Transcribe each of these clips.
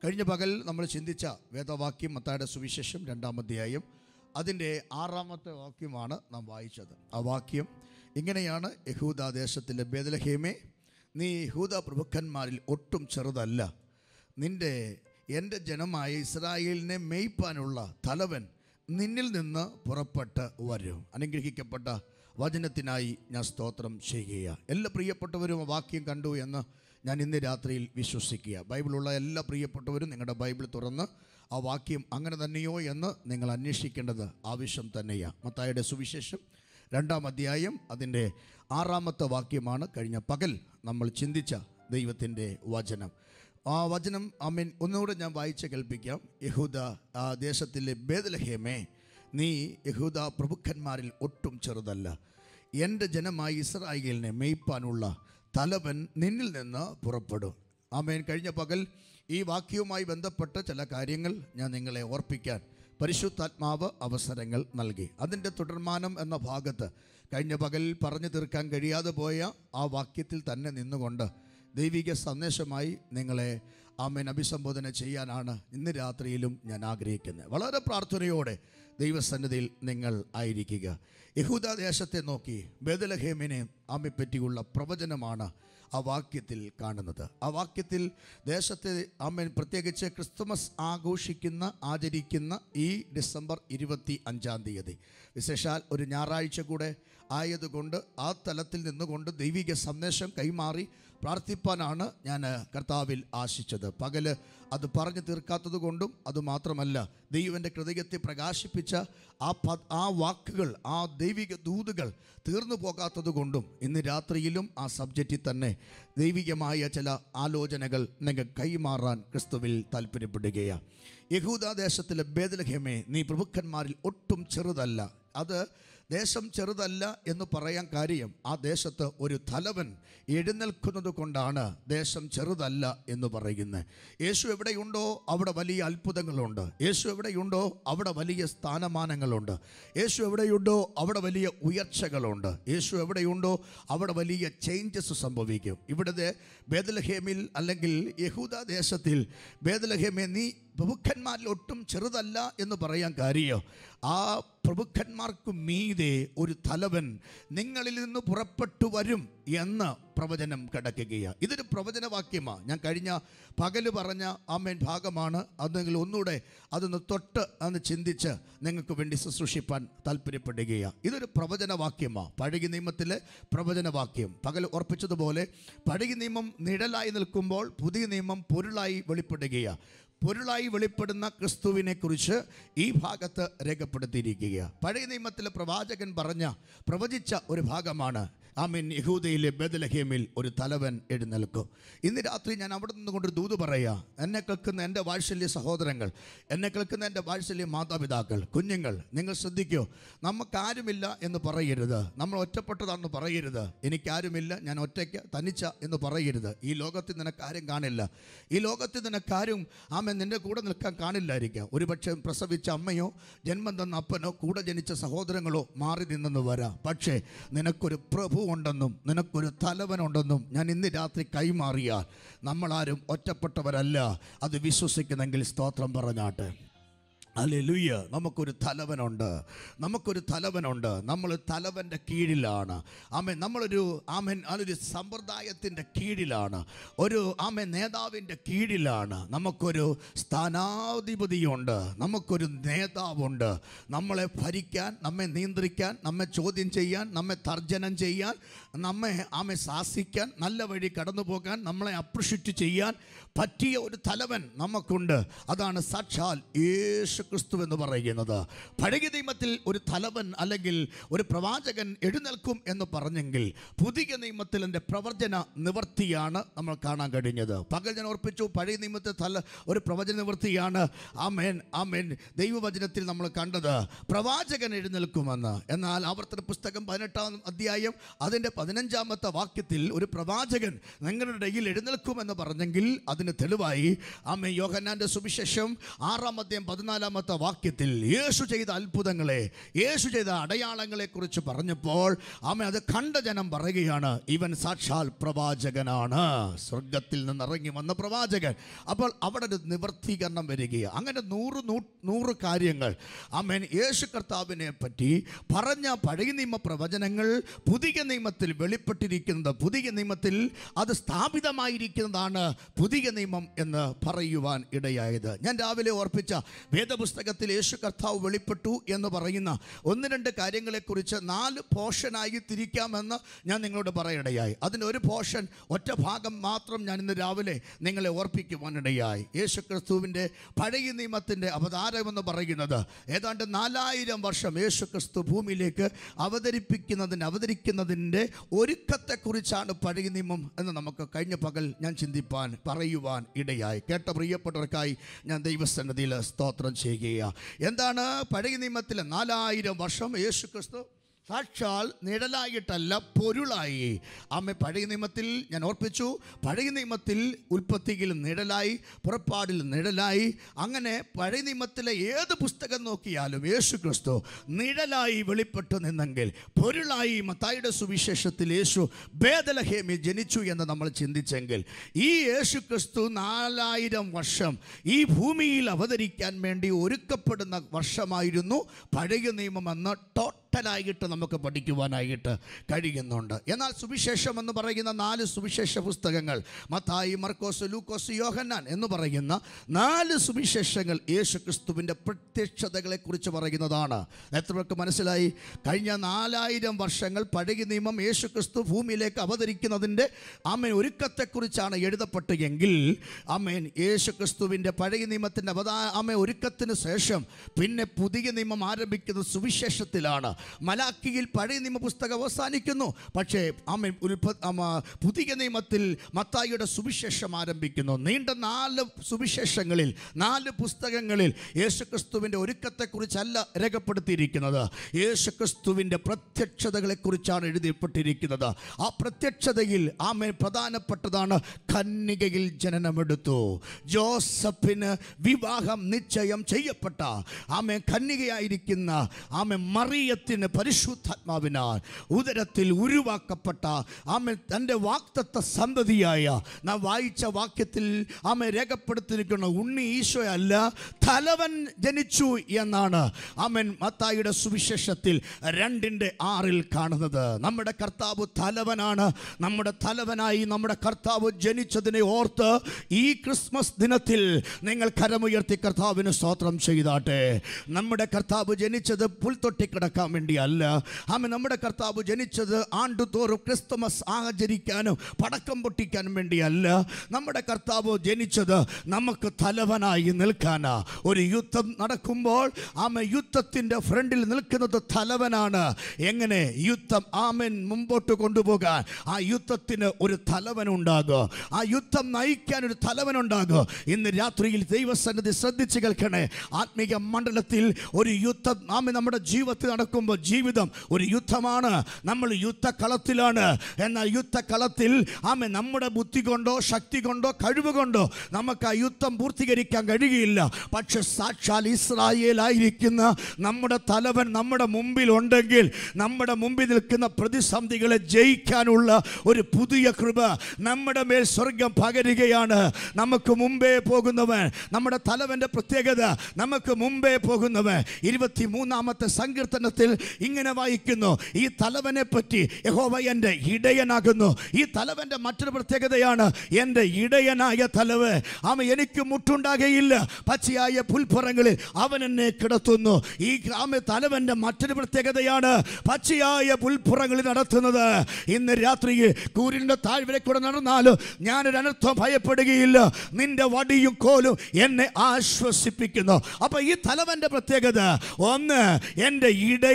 കഴിഞ്ഞ പകൽ നമ്മൾ ചിന്തിച്ച വേദവാക്യം മത്തായുടെ സുവിശേഷം രണ്ടാം അധ്യായം അതിൻ്റെ ആറാമത്തെ വാക്യമാണ് നാം വായിച്ചത് ആ വാക്യം ഇങ്ങനെയാണ് യഹൂദ ദേശത്തിലെ ബേദലഹേമേ നീ യഹൂദ പ്രഭുക്കന്മാരിൽ ഒട്ടും ചെറുതല്ല നിന്റെ എൻ്റെ ജനമായ ഇസ്രായേലിനെ മേയ്പ്പാനുള്ള തലവൻ നിന്നിൽ നിന്ന് പുറപ്പെട്ട് വരും അനുഗ്രഹിക്കപ്പെട്ട വചനത്തിനായി ഞാൻ സ്തോത്രം ചെയ്യുക എല്ലാ പ്രിയപ്പെട്ടവരും ആ വാക്യം കണ്ടു എന്ന് ഞാൻ ഇന്ന് രാത്രിയിൽ വിശ്വസിക്കുക ബൈബിളുള്ള എല്ലാ പ്രിയപ്പെട്ടവരും നിങ്ങളുടെ ബൈബിൾ തുറന്ന് ആ വാക്യം അങ്ങനെ തന്നെയോ എന്ന് നിങ്ങൾ അന്വേഷിക്കേണ്ടത് ആവശ്യം തന്നെയാണ് മത്തായുടെ സുവിശേഷം രണ്ടാം അധ്യായം അതിൻ്റെ ആറാമത്തെ വാക്യമാണ് കഴിഞ്ഞ പകൽ നമ്മൾ ചിന്തിച്ച ദൈവത്തിൻ്റെ വചനം ആ വചനം അമീൻ ഒന്നുകൂടെ ഞാൻ വായിച്ച് കേൾപ്പിക്കാം യഹൂദ ആ ദേശത്തിലെ ബേദലഹേമേ നീ യഹൂദ പ്രഭുക്കന്മാരിൽ ഒട്ടും ചെറുതല്ല എൻ്റെ ജനമായി ഇസ്രായേലിനെ മേയ്പ്പാനുള്ള തലവൻ നിന്നിൽ നിന്ന് പുറപ്പെടും ആമേൻ കഴിഞ്ഞ പകൽ ഈ വാക്യവുമായി ബന്ധപ്പെട്ട ചില കാര്യങ്ങൾ ഞാൻ നിങ്ങളെ ഓർപ്പിക്കാൻ പരിശുദ്ധാത്മാവ് അവസരങ്ങൾ നൽകി അതിൻ്റെ തുടർമാനം എന്ന ഭാഗത്ത് കഴിഞ്ഞ പകൽ പറഞ്ഞു തീർക്കാൻ കഴിയാതെ പോയ ആ വാക്യത്തിൽ തന്നെ നിന്നുകൊണ്ട് ദൈവിക സന്ദേശമായി നിങ്ങളെ ആമേൻ അഭിസംബോധന ചെയ്യാനാണ് ഇന്ന് രാത്രിയിലും ഞാൻ ആഗ്രഹിക്കുന്നത് വളരെ പ്രാർത്ഥനയോടെ ദൈവസന്നിധിയിൽ നിങ്ങൾ ആയിരിക്കുക യഹൂദ ദേശത്തെ നോക്കി ബദലഹേമിനെ ആമയെപ്പറ്റിയുള്ള പ്രവചനമാണ് ആ വാക്യത്തിൽ കാണുന്നത് ആ വാക്യത്തിൽ ദേശത്തെ ആമേൻ പ്രത്യേകിച്ച് ക്രിസ്തുമസ് ആഘോഷിക്കുന്ന ആചരിക്കുന്ന ഈ ഡിസംബർ ഇരുപത്തി അഞ്ചാം തീയതി വിശേഷാൽ ഒരു ഞായറാഴ്ച കൂടെ ആയതുകൊണ്ട് ആ തലത്തിൽ നിന്നുകൊണ്ട് ദൈവിക സന്ദേശം കൈമാറി പ്രാർത്ഥിപ്പാനാണ് ഞാൻ കർത്താവിൽ ആശിച്ചത് പകല് അത് പറഞ്ഞു തീർക്കാത്തത് കൊണ്ടും അതുമാത്രമല്ല ദൈവൻ്റെ ഹൃദയത്തെ പ്രകാശിപ്പിച്ച ആ പ ആ വാക്കുകൾ ആ ദൈവിക ദൂതുകൾ തീർന്നു പോകാത്തത് കൊണ്ടും ഇന്ന് രാത്രിയിലും ആ സബ്ജക്റ്റിൽ തന്നെ ദൈവികമായ ചില ആലോചനകൾ നിങ്ങൾ കൈമാറാൻ ക്രിസ്തുവിൽ താല്പര്യപ്പെടുകയാണ് യഹൂദ ദേശത്തിലെ ബേദലഹേമേ നീ പ്രഭുക്കന്മാരിൽ ഒട്ടും ചെറുതല്ല അത് ദേശം ചെറുതല്ല എന്ന് പറയാൻ കാര്യം ആ ദേശത്ത് ഒരു തലവൻ എഴുന്നേൽക്കുന്നത് കൊണ്ടാണ് ദേശം ചെറുതല്ല എന്ന് പറയുന്നത് യേശു എവിടെയുണ്ടോ അവിടെ വലിയ അത്ഭുതങ്ങളുണ്ട് യേശു എവിടെയുണ്ടോ അവിടെ വലിയ സ്ഥാനമാനങ്ങളുണ്ട് യേശു എവിടെയുണ്ടോ അവിടെ വലിയ ഉയർച്ചകളുണ്ട് യേശു എവിടെയുണ്ടോ അവിടെ വലിയ ചേഞ്ചസ് സംഭവിക്കും ഇവിടുത്തെ ബേദലഹേമിൽ അല്ലെങ്കിൽ യഹൂദ ദേശത്തിൽ ബേദലഹേമെ നീ പ്രഭുക്കന്മാരിൽ ഒട്ടും ചെറുതല്ല എന്ന് പറയാൻ കാര്യം ആ പ്രഭുക്കന്മാർക്ക് മീതെ ഒരു തലവൻ നിങ്ങളിൽ നിന്ന് പുറപ്പെട്ടു വരും എന്ന് പ്രവചനം കിടക്കുകയാണ് ഇതൊരു പ്രവചനവാക്യമാണ് ഞാൻ കഴിഞ്ഞ പകല് പറഞ്ഞ അമ്മേൻ ഭാഗമാണ് അതെങ്കിൽ ഒന്നുകൂടെ അതൊന്ന് തൊട്ട് അന്ന് ചിന്തിച്ച് നിങ്ങൾക്ക് വേണ്ടി ശുശ്രൂഷിപ്പാൻ താല്പര്യപ്പെടുകയാണ് ഇതൊരു പ്രവചനവാക്യമാണ് പഴകിയ നിയമത്തിലെ പ്രവചനവാക്യം പകൽ ഉറപ്പിച്ചതുപോലെ പഴകിയ നിയമം നിഴലായി നിൽക്കുമ്പോൾ പുതിയ നിയമം പൊരുളായി വെളിപ്പെടുകയാണ് പൊരുളായി വെളിപ്പെടുന്ന ക്രിസ്തുവിനെ കുറിച്ച് ഈ ഭാഗത്ത് രേഖപ്പെടുത്തിയിരിക്കുക പഴയ നിയമത്തിലെ പ്രവാചകൻ പറഞ്ഞ പ്രവചിച്ച ഒരു ഭാഗമാണ് ആമീൻ യഹൂദയിലെ ബദലഹേമിൽ ഒരു തലവൻ എഴുന്നേൽക്കും ഇന്ന് രാത്രി ഞാൻ അവിടെ നിന്നുകൊണ്ട് ദൂത് പറയാ എന്നെ കേൾക്കുന്ന എൻ്റെ വാത്സല്യ സഹോദരങ്ങൾ എന്നെ കേൾക്കുന്ന എൻ്റെ വാത്സല്യ മാതാപിതാക്കൾ കുഞ്ഞുങ്ങൾ നിങ്ങൾ ശ്രദ്ധിക്കൂ നമുക്കാരുമില്ല എന്ന് പറയരുത് നമ്മൾ ഒറ്റപ്പെട്ടതാണെന്ന് പറയരുത് എനിക്കാരുമില്ല ഞാൻ ഒറ്റയ്ക്ക് തനിച്ച എന്ന് പറയരുത് ഈ ലോകത്തിൽ നിനക്കാരും കാണില്ല ഈ ലോകത്തിൽ നിനക്കാരും ആമൻ നിൻ്റെ കൂടെ നിൽക്കാൻ കാണില്ലായിരിക്കാം ഒരുപക്ഷെ പ്രസവിച്ച അമ്മയോ ജന്മം തന്ന അപ്പനോ കൂടെ ജനിച്ച സഹോദരങ്ങളോ മാറി നിന്നെന്ന് വരാം പക്ഷേ നിനക്കൊരു പ്രഭു ഉണ്ടെന്നും നിനക്കൊരു തലവനുണ്ടെന്നും ഞാൻ ഇന്ന് രാത്രി കൈമാറിയാൽ നമ്മളാരും ഒറ്റപ്പെട്ടവരല്ല അത് വിശ്വസിക്കുന്നെങ്കിൽ സ്തോത്രം പറഞ്ഞാട്ടെ അല്ലെ ലുയ്യ നമുക്കൊരു തലവനുണ്ട് നമുക്കൊരു തലവനുണ്ട് നമ്മൾ തലവൻ്റെ കീഴിലാണ് ആമൻ നമ്മളൊരു ആമൻ അതൊരു സമ്പ്രദായത്തിൻ്റെ കീഴിലാണ് ഒരു ആമൻ നേതാവിൻ്റെ കീഴിലാണ് നമുക്കൊരു സ്ഥാനാധിപതിയുണ്ട് നമുക്കൊരു നേതാവുണ്ട് നമ്മളെ ഭരിക്കാൻ നമ്മെ നിയന്ത്രിക്കാൻ നമ്മെ ചോദ്യം ചെയ്യാൻ നമ്മെ തർജനം ചെയ്യാൻ നമ്മെ ആമെ ശാസിക്കാൻ നല്ല വഴി കടന്നു പോകാൻ നമ്മളെ അപ്രിഷ്യേറ്റ് ചെയ്യാൻ പറ്റിയ ഒരു തലവൻ നമുക്കുണ്ട് അതാണ് സാക്ഷാൽ യേശു ക്രിസ്തു എന്ന് പറയുന്നത് പഴയ നിയമത്തിൽ ഒരു തലവൻ അല്ലെങ്കിൽ ഒരു പ്രവാചകൻ എഴുന്നേൽക്കും എന്ന് പറഞ്ഞെങ്കിൽ പുതിയ നിയമത്തിൽ എൻ്റെ പ്രവചന നിവർത്തിയാണ് നമ്മൾ കാണാൻ കഴിഞ്ഞത് പകൽ ഞാൻ ഓർപ്പിച്ചു പഴയ നിയമത്തിൽ തല ഒരു പ്രവചന നിവൃത്തിയാണ് ആമേൻ ആമേൻ ദൈവവചനത്തിൽ നമ്മൾ കണ്ടത് പ്രവാചകൻ എഴുന്നേൽക്കുമെന്ന് എന്നാൽ ആവർത്തന പുസ്തകം പതിനെട്ടാം അധ്യായം അതിൻ്റെ പതിനഞ്ചാമത്തെ വാക്യത്തിൽ ഒരു പ്രവാചകൻ നിങ്ങളുടെ ഇടയിൽ എഴുന്നേൽക്കുമെന്ന് പറഞ്ഞെങ്കിൽ അതിന് തെളിവായി ആമേ യോഹന്നാന്റെ സുവിശേഷം ആറാം അധ്യായം പതിനാലാമത്തെ വാക്യത്തിൽ യേശു ചെയ്ത അത്ഭുതങ്ങളെ യേശു ചെയ്ത അടയാളങ്ങളെ കുറിച്ച് പറഞ്ഞപ്പോൾ ആമ അത് കണ്ട ജനം പറയുകയാണ് ഇവൻ സാക്ഷാൽ പ്രവാചകനാണ് സ്വർഗത്തിൽ നിന്ന് ഇറങ്ങി വന്ന പ്രവാചകൻ അപ്പോൾ അവിടെ ഒരു നിവർത്തീകരണം വരികയാണ് അങ്ങനെ നൂറ് നൂ- നൂറ് കാര്യങ്ങൾ ആമേൻ യേശു കർത്താവിനെ പറ്റി പറഞ്ഞ പഴയ നിയമ പ്രവചനങ്ങൾ പുതിയ നിയമത്തിൽ വെളിപ്പെട്ടിരിക്കുന്നത് പുതിയ നിയമത്തിൽ അത് സ്ഥാപിതമായിരിക്കുന്നതാണ് പുതിയ നിയമം എന്ന് പറയുവാൻ ഇടയായത് ഞാൻ രാവിലെ ഓർപ്പിച്ച വേദപുസ്തകത്തിൽ യേശു കർത്താവ് വെളിപ്പെട്ടു എന്ന് പറയുന്ന ഒന്ന് രണ്ട് കാര്യങ്ങളെക്കുറിച്ച് നാല് പോർഷനായി തിരിക്കാമെന്ന് ഞാൻ നിങ്ങളോട് പറയിടയായി അതിൻ്റെ ഒരു പോർഷൻ ഒറ്റ ഭാഗം മാത്രം ഞാൻ ഇന്ന് രാവിലെ നിങ്ങളെ ഓർപ്പിക്കുവാനിടയായി യേശു ക്രിസ്തുവിൻ്റെ പഴയ നിയമത്തിൻ്റെ അവതാരം എന്ന് പറയുന്നത് ഏതാണ്ട് നാലായിരം വർഷം യേശു ക്രിസ്തു ഭൂമിയിലേക്ക് അവതരിപ്പിക്കുന്നതിന് അവതരിക്കുന്നതിൻ്റെ ഒരുക്കത്തെക്കുറിച്ചാണ് പഴയ നിയമം എന്ന് നമുക്ക് കഴിഞ്ഞ പകൽ ഞാൻ ചിന്തിപ്പാൻ പറയുവാൻ ഇടയായി കേട്ട പ്രിയപ്പെട്ടവർക്കായി ഞാൻ ദൈവസന്നതിയിൽ സ്തോത്രം ചെയ്യുകയാണ് എന്താണ് പഴയ നിയമത്തിലെ നാലായിരം വർഷം യേശു ക്രിസ്തു സാക്ഷാൽ നിഴലായിട്ടല്ല പൊരുളായി അമ്മ പഴയ നിയമത്തിൽ ഞാൻ ഓർപ്പിച്ചു പഴയ നിയമത്തിൽ ഉൽപ്പത്തിയിൽ നിഴലായി പുറപ്പാടിൽ നിഴലായി അങ്ങനെ പഴയ നിയമത്തിലെ ഏത് പുസ്തകം നോക്കിയാലും യേശു ക്രിസ്തു നിഴലായി വെളിപ്പെട്ടു നിന്നെങ്കിൽ പൊരുളായി മത്തായിയുടെ സുവിശേഷത്തിൽ യേശു ബേദലഹേമി ജനിച്ചു എന്ന് നമ്മൾ ചിന്തിച്ചെങ്കിൽ ഈ യേശു ക്രിസ്തു നാലായിരം വർഷം ഈ ഭൂമിയിൽ അവതരിക്കാൻ വേണ്ടി ഒരുക്കപ്പെടുന്ന വർഷമായിരുന്നു പഴയ നിയമമെന്ന് ടോട്ടലായിട്ട് നമുക്ക് പഠിക്കുവാനായിട്ട് കഴിയുന്നുണ്ട് എന്നാൽ സുവിശേഷം എന്ന് പറയുന്ന നാല് സുവിശേഷ പുസ്തകങ്ങൾ മത്തായി മർക്കോസ് ലൂക്കോസ് യോഹന്നാൻ എന്ന് പറയുന്ന നാല് സുവിശേഷങ്ങൾ യേശു ക്രിസ്തുവിൻ്റെ പ്രത്യക്ഷതകളെക്കുറിച്ച് പറയുന്നതാണ് എത്ര പേർക്ക് മനസ്സിലായി കഴിഞ്ഞ നാലായിരം വർഷങ്ങൾ പഴയ നിയമം യേശു ക്രിസ്തു ഭൂമിയിലേക്ക് അവതരിക്കുന്നതിൻ്റെ ആമേൻ ഒരുക്കത്തെക്കുറിച്ചാണ് എഴുതപ്പെട്ടെങ്കിൽ ആമേൻ യേശു ക്രിസ്തുവിൻ്റെ പഴയ നിയമത്തിൻ്റെ അവതാ ആമേ ഒരുക്കത്തിന് ശേഷം പിന്നെ പുതിയ നിയമം ആരംഭിക്കുന്നത് സുവിശേഷത്തിലാണ് മലാക്കിയിൽ പഴയ നിയമ പുസ്തകം അവസാനിക്കുന്നു പക്ഷേ ആമേൻ ഉൽപ്പ ആമ, പുതിയ നിയമത്തിൽ മത്തായിയുടെ സുവിശേഷം ആരംഭിക്കുന്നു നീണ്ട നാല് സുവിശേഷങ്ങളിൽ നാല് പുസ്തകങ്ങളിൽ യേശുക്രിസ്തുവിൻ്റെ ഒരുക്കത്തെക്കുറിച്ചല്ല രേഖപ്പെടുത്തിയിരിക്കുന്നത് യേശുക്രിസ്തുവിൻ്റെ പ്രത്യക്ഷതകളെക്കുറിച്ചാണ് എഴുതിപ്പെട്ടിരിക്കുന്നത് ആ പ്രത്യക്ഷതയിൽ ആമേൻ പ്രധാനപ്പെട്ടതാണ് കന്യകയിൽ ജനനമെടുത്തു ജോസഫിന് വിവാഹം നിശ്ചയം ചെയ്യപ്പെട്ട ആമേ കന്യകയായിരിക്കുന്ന ആമേ മറിയത്തിന് പരിശുദ്ധാത്മാവിനാൽ ഉദരത്തിൽ ഉരുവാക്കപ്പെട്ട ആമേ തൻ്റെ വാക്തത്വ സന്തതിയായ നാം വായിച്ച വാക്യത്തിൽ ആമേ രേഖപ്പെടുത്തിയിരിക്കുന്ന ഉണ്ണി ഈശോ അല്ല തലവൻ ജനിച്ചു എന്നാണ് ആമൻ മത്തായിയുടെ സുവിശേഷത്തിൽ രണ്ടിൻ്റെ ആറിൽ കാണുന്നത് നമ്മുടെ കർത്താവ് തലവനാണ് നമ്മുടെ തലവനായി നമ്മുടെ കർത്താവ് ജനിച്ചതിനെ ഓർത്ത് ഈ ക്രിസ്മസ് ദിനത്തിൽ നിങ്ങൾ കരമുയർത്തി കർത്താവിന് സ്തോത്രം ചെയ്താട്ടെ നമ്മുടെ കർത്താവ് ജനിച്ചത് പുൽത്തൊട്ടി കിടക്കാൻ വേണ്ടിയല്ല ആമൻ നമ്മുടെ കർത്താവ് ജനിച്ചത് ആണ്ടുതോറും ക്രിസ്തുമസ് ആചരിക്കാനും പടക്കം പൊട്ടിക്കാനും വേണ്ടിയല്ല നമ്മുടെ കർത്താവ് ജനിച്ചത് നമുക്ക് തലവനായി നിൽക്കാനാ ഒരു യുദ്ധം നടക്കുമ്പോൾ ആമ യുദ്ധത്തിൻ്റെ ഫ്രണ്ടിൽ നിൽക്കുന്നത് തലവനാണ് എങ്ങനെ യുദ്ധം ആമൻ മുമ്പോട്ട് കൊണ്ടുപോകാൻ ആ യുദ്ധത്തിന് ഒരു തലവനുണ്ടാകും ആ യുദ്ധം നയിക്കാൻ ഒരു തലവനുണ്ടാകും ഇന്ന് രാത്രിയിൽ ദൈവസന്നിധി ശ്രദ്ധിച്ച് കേൾക്കണേ ആത്മീക മണ്ഡലത്തിൽ ഒരു യുദ്ധം ആമ നമ്മുടെ ജീവിതത്തിൽ നടക്കുമ്പോൾ ജീവിതം ഒരു യുദ്ധമാണ് നമ്മൾ യുദ്ധക്കളത്തിലാണ് എന്നാൽ യുദ്ധക്കളത്തിൽ ആമ നമ്മുടെ ബുദ്ധി കൊണ്ടോ ശക്തി കൊണ്ടോ കഴിവ് കൊണ്ടോ നമുക്ക് ആ യുദ്ധം പൂർത്തീകരിക്കാൻ കഴിയുകയില്ല പക്ഷെ സാക്ഷാൽ ഇസ്രായേലായിരിക്കുന്ന നമ്മുടെ തലവൻ നമ്മുടെ മുമ്പിൽ ഉണ്ടെങ്കിൽ നമ്മുടെ മുമ്പിൽ നിൽക്കുന്ന പ്രതിസന്ധികളെ ജയിക്കാനുള്ള ഒരു പുതിയ കൃപ നമ്മുടെ മേൽ സ്വർഗം പകരുകയാണ് നമുക്ക് മുമ്പേ പോകുന്നവൻ നമ്മുടെ തലവന്റെ പ്രത്യേകത നമുക്ക് മുമ്പേ പോകുന്നവൻ ഇരുപത്തി മൂന്നാമത്തെ സങ്കീർത്തനത്തിൽ ഇങ്ങനെ വായിക്കുന്നു ഈ തലവനെ പറ്റി യഹോവ എൻ്റെ ഇടയനാകുന്നു ഈ തലവന്റെ മറ്റൊരു പ്രത്യേകതയാണ് എൻ്റെ ഇടയനായ തലവ് അവൻ എനിക്ക് മുട്ടുണ്ടാകയില്ല പച്ചയായ പുൽപ്പുറങ്ങളിൽ അവൻ എന്നെ കിടത്തുന്നു ഈ ഗ്രാമ തലവന്റെ മറ്റൊരു പ്രത്യേകതയാണ് പച്ചയായ പുൽപ്പുറങ്ങളിൽ നടത്തുന്നത് ഇന്ന് രാത്രിയിൽ കൂരിൻ്റെ താഴ്വരെ കൂടെ നടന്നാലും ഞാനൊരു അനർത്ഥം ഭയപ്പെടുകയില്ല നിന്റെ വടിയും കോലും എന്നെ ആശ്വസിപ്പിക്കുന്നു അപ്പൊ ഈ തലവന്റെ പ്രത്യേകത ഒന്ന് എൻ്റെ ഇടയ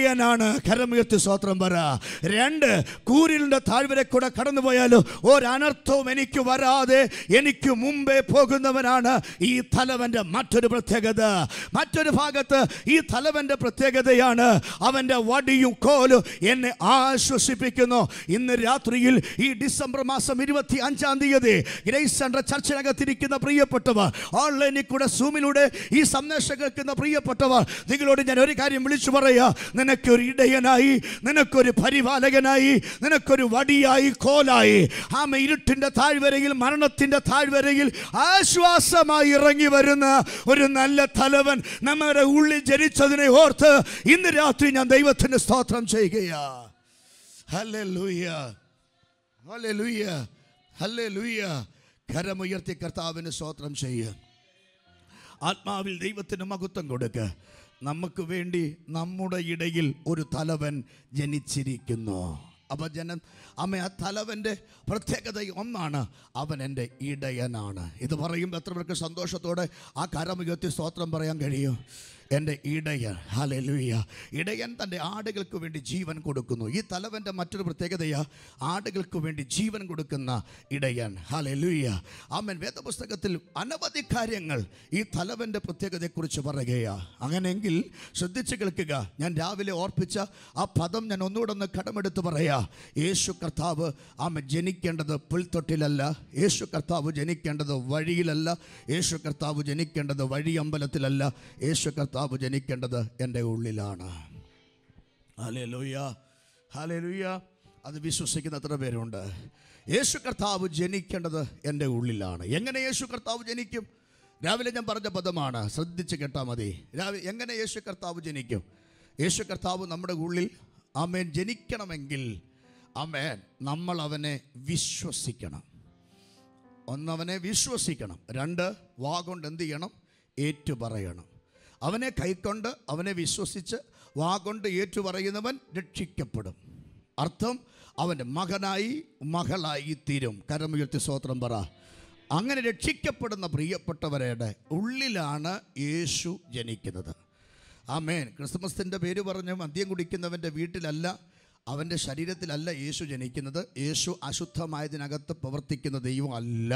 ഇടയനാണ് കരമുയർത്തി സ്വോത്രം പറ രണ്ട് കൂരിലിന്റെ താഴ്വരെ കൂടെ കടന്നുപോയാലും ഒരനർത്ഥവും എനിക്ക് വരാതെ എനിക്ക് മുമ്പേ പോകുന്നവനാണ് ഈ തലവന്റെ മറ്റൊരു പ്രത്യേകത മറ്റൊരു ഭാഗത്ത് ഈ തലവന്റെ പ്രത്യേകതയാണ് അവന്റെ വടിയും കോലും എന്നെ ആശ്വസിപ്പിക്കുന്നു ഇന്ന് രാത്രിയിൽ ഈ ഡിസംബർ മാസം ഇരുപത്തി അഞ്ചാം തീയതി ഗ്രേസ് സെൻട്രൽ ചർച്ചിനകത്തിരിക്കുന്ന പ്രിയപ്പെട്ടവർ ഓൺലൈനിൽ കൂടെ സൂമിലൂടെ ഈ സന്ദേശം കേൾക്കുന്ന പ്രിയപ്പെട്ടവർ നിങ്ങളോട് ഞാൻ ഒരു കാര്യം വിളിച്ചു പറയാ നിനക്കൊരു ഇടയനായി നിനക്കൊരു പരിപാലകനായി നിനക്കൊരു വടിയായി കോലായി ആമ ഇരുട്ടിന്റെ താഴ്വരയിൽ മരണത്തിന്റെ താഴ്വരയിൽ ആശ്വാസമായി ഇറങ്ങി വരുന്ന ഒരു നല്ല തലവൻ നമ്മുടെ ഉള്ളിൽ ജനിച്ചതിനെ ഓർത്ത് ഇന്ന് രാത്രി ഞാൻ ദൈവത്തിന് സ്തോത്രം ചെയ്യുകയാ ഹല്ലേലൂയ ഹല്ലേലൂയ ഹല്ലേലൂയ കരമുയർത്തി കർത്താവിന് സ്തോത്രം ചെയ്യുക ആത്മാവിൽ ദൈവത്തിന് മഹത്വം കൊടുക്കുക നമുക്ക് വേണ്ടി നമ്മുടെ ഇടയിൽ ഒരു തലവൻ ജനിച്ചിരിക്കുന്നു അപ്പൊ ജനം അമ്മ ആ തലവൻ്റെ പ്രത്യേകത ഒന്നാണ് അവൻ എൻ്റെ ഇടയനാണ് ഇത് പറയുമ്പോൾ എത്ര പേർക്ക് സന്തോഷത്തോടെ ആ കരമുയർത്തി സ്തോത്രം പറയാൻ കഴിയും എൻ്റെ ഇടയൻ ഹല്ലേലൂയ ഇടയൻ തൻ്റെ ആടുകൾക്ക് വേണ്ടി ജീവൻ കൊടുക്കുന്നു ഈ തലവൻ്റെ മറ്റൊരു പ്രത്യേകതയാ ആടുകൾക്ക് വേണ്ടി ജീവൻ കൊടുക്കുന്ന ഇടയൻ ഹല്ലേലൂയ ആമൻ വേദപുസ്തകത്തിൽ അനവധി കാര്യങ്ങൾ ഈ തലവൻ്റെ പ്രത്യേകതയെക്കുറിച്ച് പറയുകയാ അങ്ങനെയെങ്കിൽ ശ്രദ്ധിച്ച് കേൾക്കുക ഞാൻ രാവിലെ ഓർപ്പിച്ച ആ പദം ഞാൻ ഒന്നുകൂടെ ഒന്ന് കടമെടുത്ത് പറയാ യേശു കർത്താവ് ആമൻ ജനിക്കേണ്ടത് പുൽത്തൊട്ടിലല്ല യേശു കർത്താവ് ജനിക്കേണ്ടത് വഴിയിലല്ല യേശു കർത്താവ് ജനിക്കേണ്ടത് വഴിയമ്പലത്തിലല്ല യേശു കർത്താവ് ജനിക്കേണ്ടത് എൻ്റെ ഉള്ളിലാണ് ഹാലേലൂയ ഹാലേലൂയ അത് വിശ്വസിക്കുന്ന എത്ര പേരുണ്ട് യേശു കർത്താവ് ജനിക്കേണ്ടത് എൻ്റെ ഉള്ളിലാണ് എങ്ങനെ യേശു കർത്താവ് ജനിക്കും രാവിലെ ഞാൻ പറഞ്ഞ പദമാണ് ശ്രദ്ധിച്ച് കേട്ടാൽ മതി രാവിലെ എങ്ങനെ യേശു കർത്താവ് ജനിക്കും യേശു കർത്താവ് നമ്മുടെ ഉള്ളിൽ അമേൻ ജനിക്കണമെങ്കിൽ അമേൻ നമ്മൾ അവനെ വിശ്വസിക്കണം ഒന്നവനെ വിശ്വസിക്കണം രണ്ട് വാ കൊണ്ട് എന്ത് ചെയ്യണം ഏറ്റുപറയണം അവനെ കൈക്കൊണ്ട് അവനെ വിശ്വസിച്ച് വാ കൊണ്ട് ഏറ്റുപറയുന്നവൻ രക്ഷിക്കപ്പെടും അർത്ഥം അവൻ്റെ മകനായി മകളായി തീരും കരമുയർത്തി സ്വോത്രം പറ അങ്ങനെ രക്ഷിക്കപ്പെടുന്ന പ്രിയപ്പെട്ടവരുടെ ഉള്ളിലാണ് യേശു ജനിക്കുന്നത് ആമേൻ ക്രിസ്മസിൻ്റെ പേര് പറഞ്ഞ് മദ്യം കുടിക്കുന്നവൻ്റെ വീട്ടിലല്ല അവൻ്റെ ശരീരത്തിലല്ല യേശു ജനിക്കുന്നത് യേശു അശുദ്ധമായതിനകത്ത് പ്രവർത്തിക്കുന്ന ദൈവം അല്ല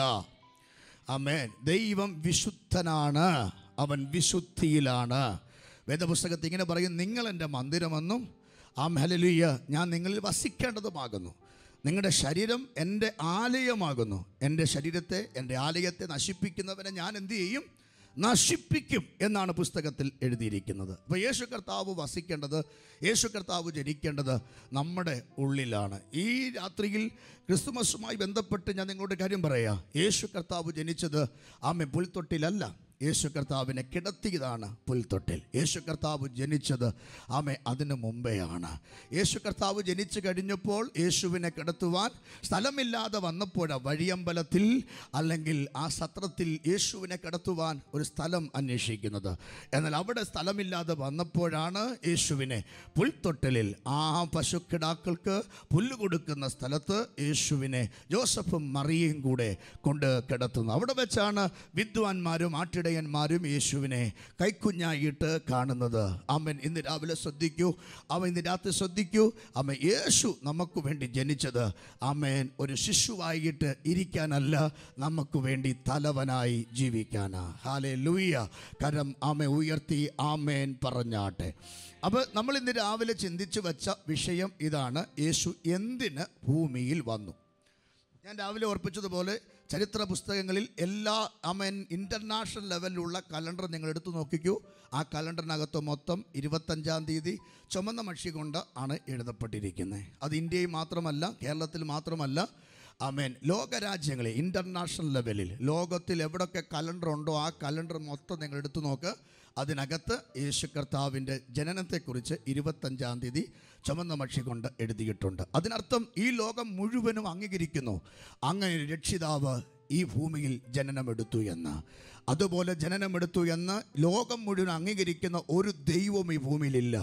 അമേൻ ദൈവം വിശുദ്ധനാണ് അവൻ വിശുദ്ധിയിലാണ് വേദപുസ്തകത്തിൽ ഇങ്ങനെ പറയും നിങ്ങൾ എൻ്റെ മന്ദിരമെന്നും ആ ഹലലുയ്യ ഞാൻ നിങ്ങളിൽ വസിക്കേണ്ടതുമാകുന്നു നിങ്ങളുടെ ശരീരം എൻ്റെ ആലയമാകുന്നു എൻ്റെ ശരീരത്തെ എൻ്റെ ആലയത്തെ നശിപ്പിക്കുന്നവനെ ഞാൻ എന്തു ചെയ്യും നശിപ്പിക്കും എന്നാണ് പുസ്തകത്തിൽ എഴുതിയിരിക്കുന്നത് അപ്പോൾ യേശു കർത്താവ് വസിക്കേണ്ടത് യേശു കർത്താവ് ജനിക്കേണ്ടത് നമ്മുടെ ഉള്ളിലാണ് ഈ രാത്രിയിൽ ക്രിസ്തുമസുമായി ബന്ധപ്പെട്ട് ഞാൻ നിങ്ങളോട് കാര്യം പറയാം യേശു കർത്താവ് ജനിച്ചത് ആമെ പുൽത്തൊട്ടിലല്ല യേശു കർത്താവിനെ കിടത്തിയതാണ് പുൽത്തൊട്ടിൽ യേശു കർത്താവ് ജനിച്ചത് ആമെ അതിനു മുമ്പെയാണ് യേശു കർത്താവ് ജനിച്ചു കഴിഞ്ഞപ്പോൾ യേശുവിനെ കിടത്തുവാൻ സ്ഥലമില്ലാതെ വന്നപ്പോഴാണ് വഴിയമ്പലത്തിൽ അല്ലെങ്കിൽ ആ സത്രത്തിൽ യേശുവിനെ കിടത്തുവാൻ ഒരു സ്ഥലം അന്വേഷിക്കുന്നത് എന്നാൽ അവിടെ സ്ഥലമില്ലാതെ വന്നപ്പോഴാണ് യേശുവിനെ പുൽത്തൊട്ടിലിൽ ആ പശുക്കിടാക്കൾക്ക് പുല്ല് കൊടുക്കുന്ന സ്ഥലത്ത് യേശുവിനെ ജോസഫും മറിയയും കൂടെ കൊണ്ട് കിടത്തുന്നു അവിടെ വെച്ചാണ് വിദ്വാൻമാരും ആട്ടിടയന്മാരും യേശുവിനെ കൈക്കുഞ്ഞായിട്ട് കാണുന്നത് അമ്മൻ ഇന്ന് രാവിലെ ശ്രദ്ധിക്കൂ അവൻ ഇന്ന് രാത്രി ശ്രദ്ധിക്കൂ അമ്മ യേശു നമുക്ക് വേണ്ടി ജനിച്ചത് അമ്മേൻ ഒരു ശിശുവായിട്ട് ഇരിക്കാനല്ല നമുക്ക് വേണ്ടി തലവനായി ജീവിക്കാനാ ഹാലെ ലൂയ കരം ആമ ഉയർത്തി ആമേൻ പറഞ്ഞാട്ടെ അപ്പോൾ നമ്മൾ ഇന്ന് രാവിലെ ചിന്തിച്ചു വെച്ച വിഷയം ഇതാണ് യേശു എന്തിന് ഭൂമിയിൽ വന്നു ഞാൻ രാവിലെ ഓർപ്പിച്ചതുപോലെ ചരിത്ര പുസ്തകങ്ങളിൽ എല്ലാ അമൻ ഇൻ്റർനാഷണൽ ലെവലിലുള്ള കലണ്ടർ നിങ്ങൾ എടുത്തു നോക്കിക്കൂ ആ കലണ്ടറിനകത്ത് മൊത്തം ഇരുപത്തഞ്ചാം തീയതി ചുമന്ന മഷി കൊണ്ട് ആണ് എഴുതപ്പെട്ടിരിക്കുന്നത് അത് ഇന്ത്യയിൽ മാത്രമല്ല കേരളത്തിൽ മാത്രമല്ല അമേൻ ലോകരാജ്യങ്ങളിൽ ഇൻ്റർനാഷണൽ ലെവലിൽ ലോകത്തിൽ എവിടൊക്കെ കലണ്ടർ ഉണ്ടോ ആ കലണ്ടർ മൊത്തം നിങ്ങൾ എടുത്തു നോക്ക് അതിനകത്ത് യേശു കർത്താവിൻ്റെ ജനനത്തെക്കുറിച്ച് ഇരുപത്തഞ്ചാം തീയതി ചുമന്ന മഷി കൊണ്ട് എഴുതിയിട്ടുണ്ട് അതിനർത്ഥം ഈ ലോകം മുഴുവനും അംഗീകരിക്കുന്നു അങ്ങനെ ഒരു രക്ഷിതാവ് ഈ ഭൂമിയിൽ ജനനമെടുത്തു എന്ന് അതുപോലെ ജനനമെടുത്തു എന്ന് ലോകം മുഴുവൻ അംഗീകരിക്കുന്ന ഒരു ദൈവവും ഈ ഭൂമിയിലില്ല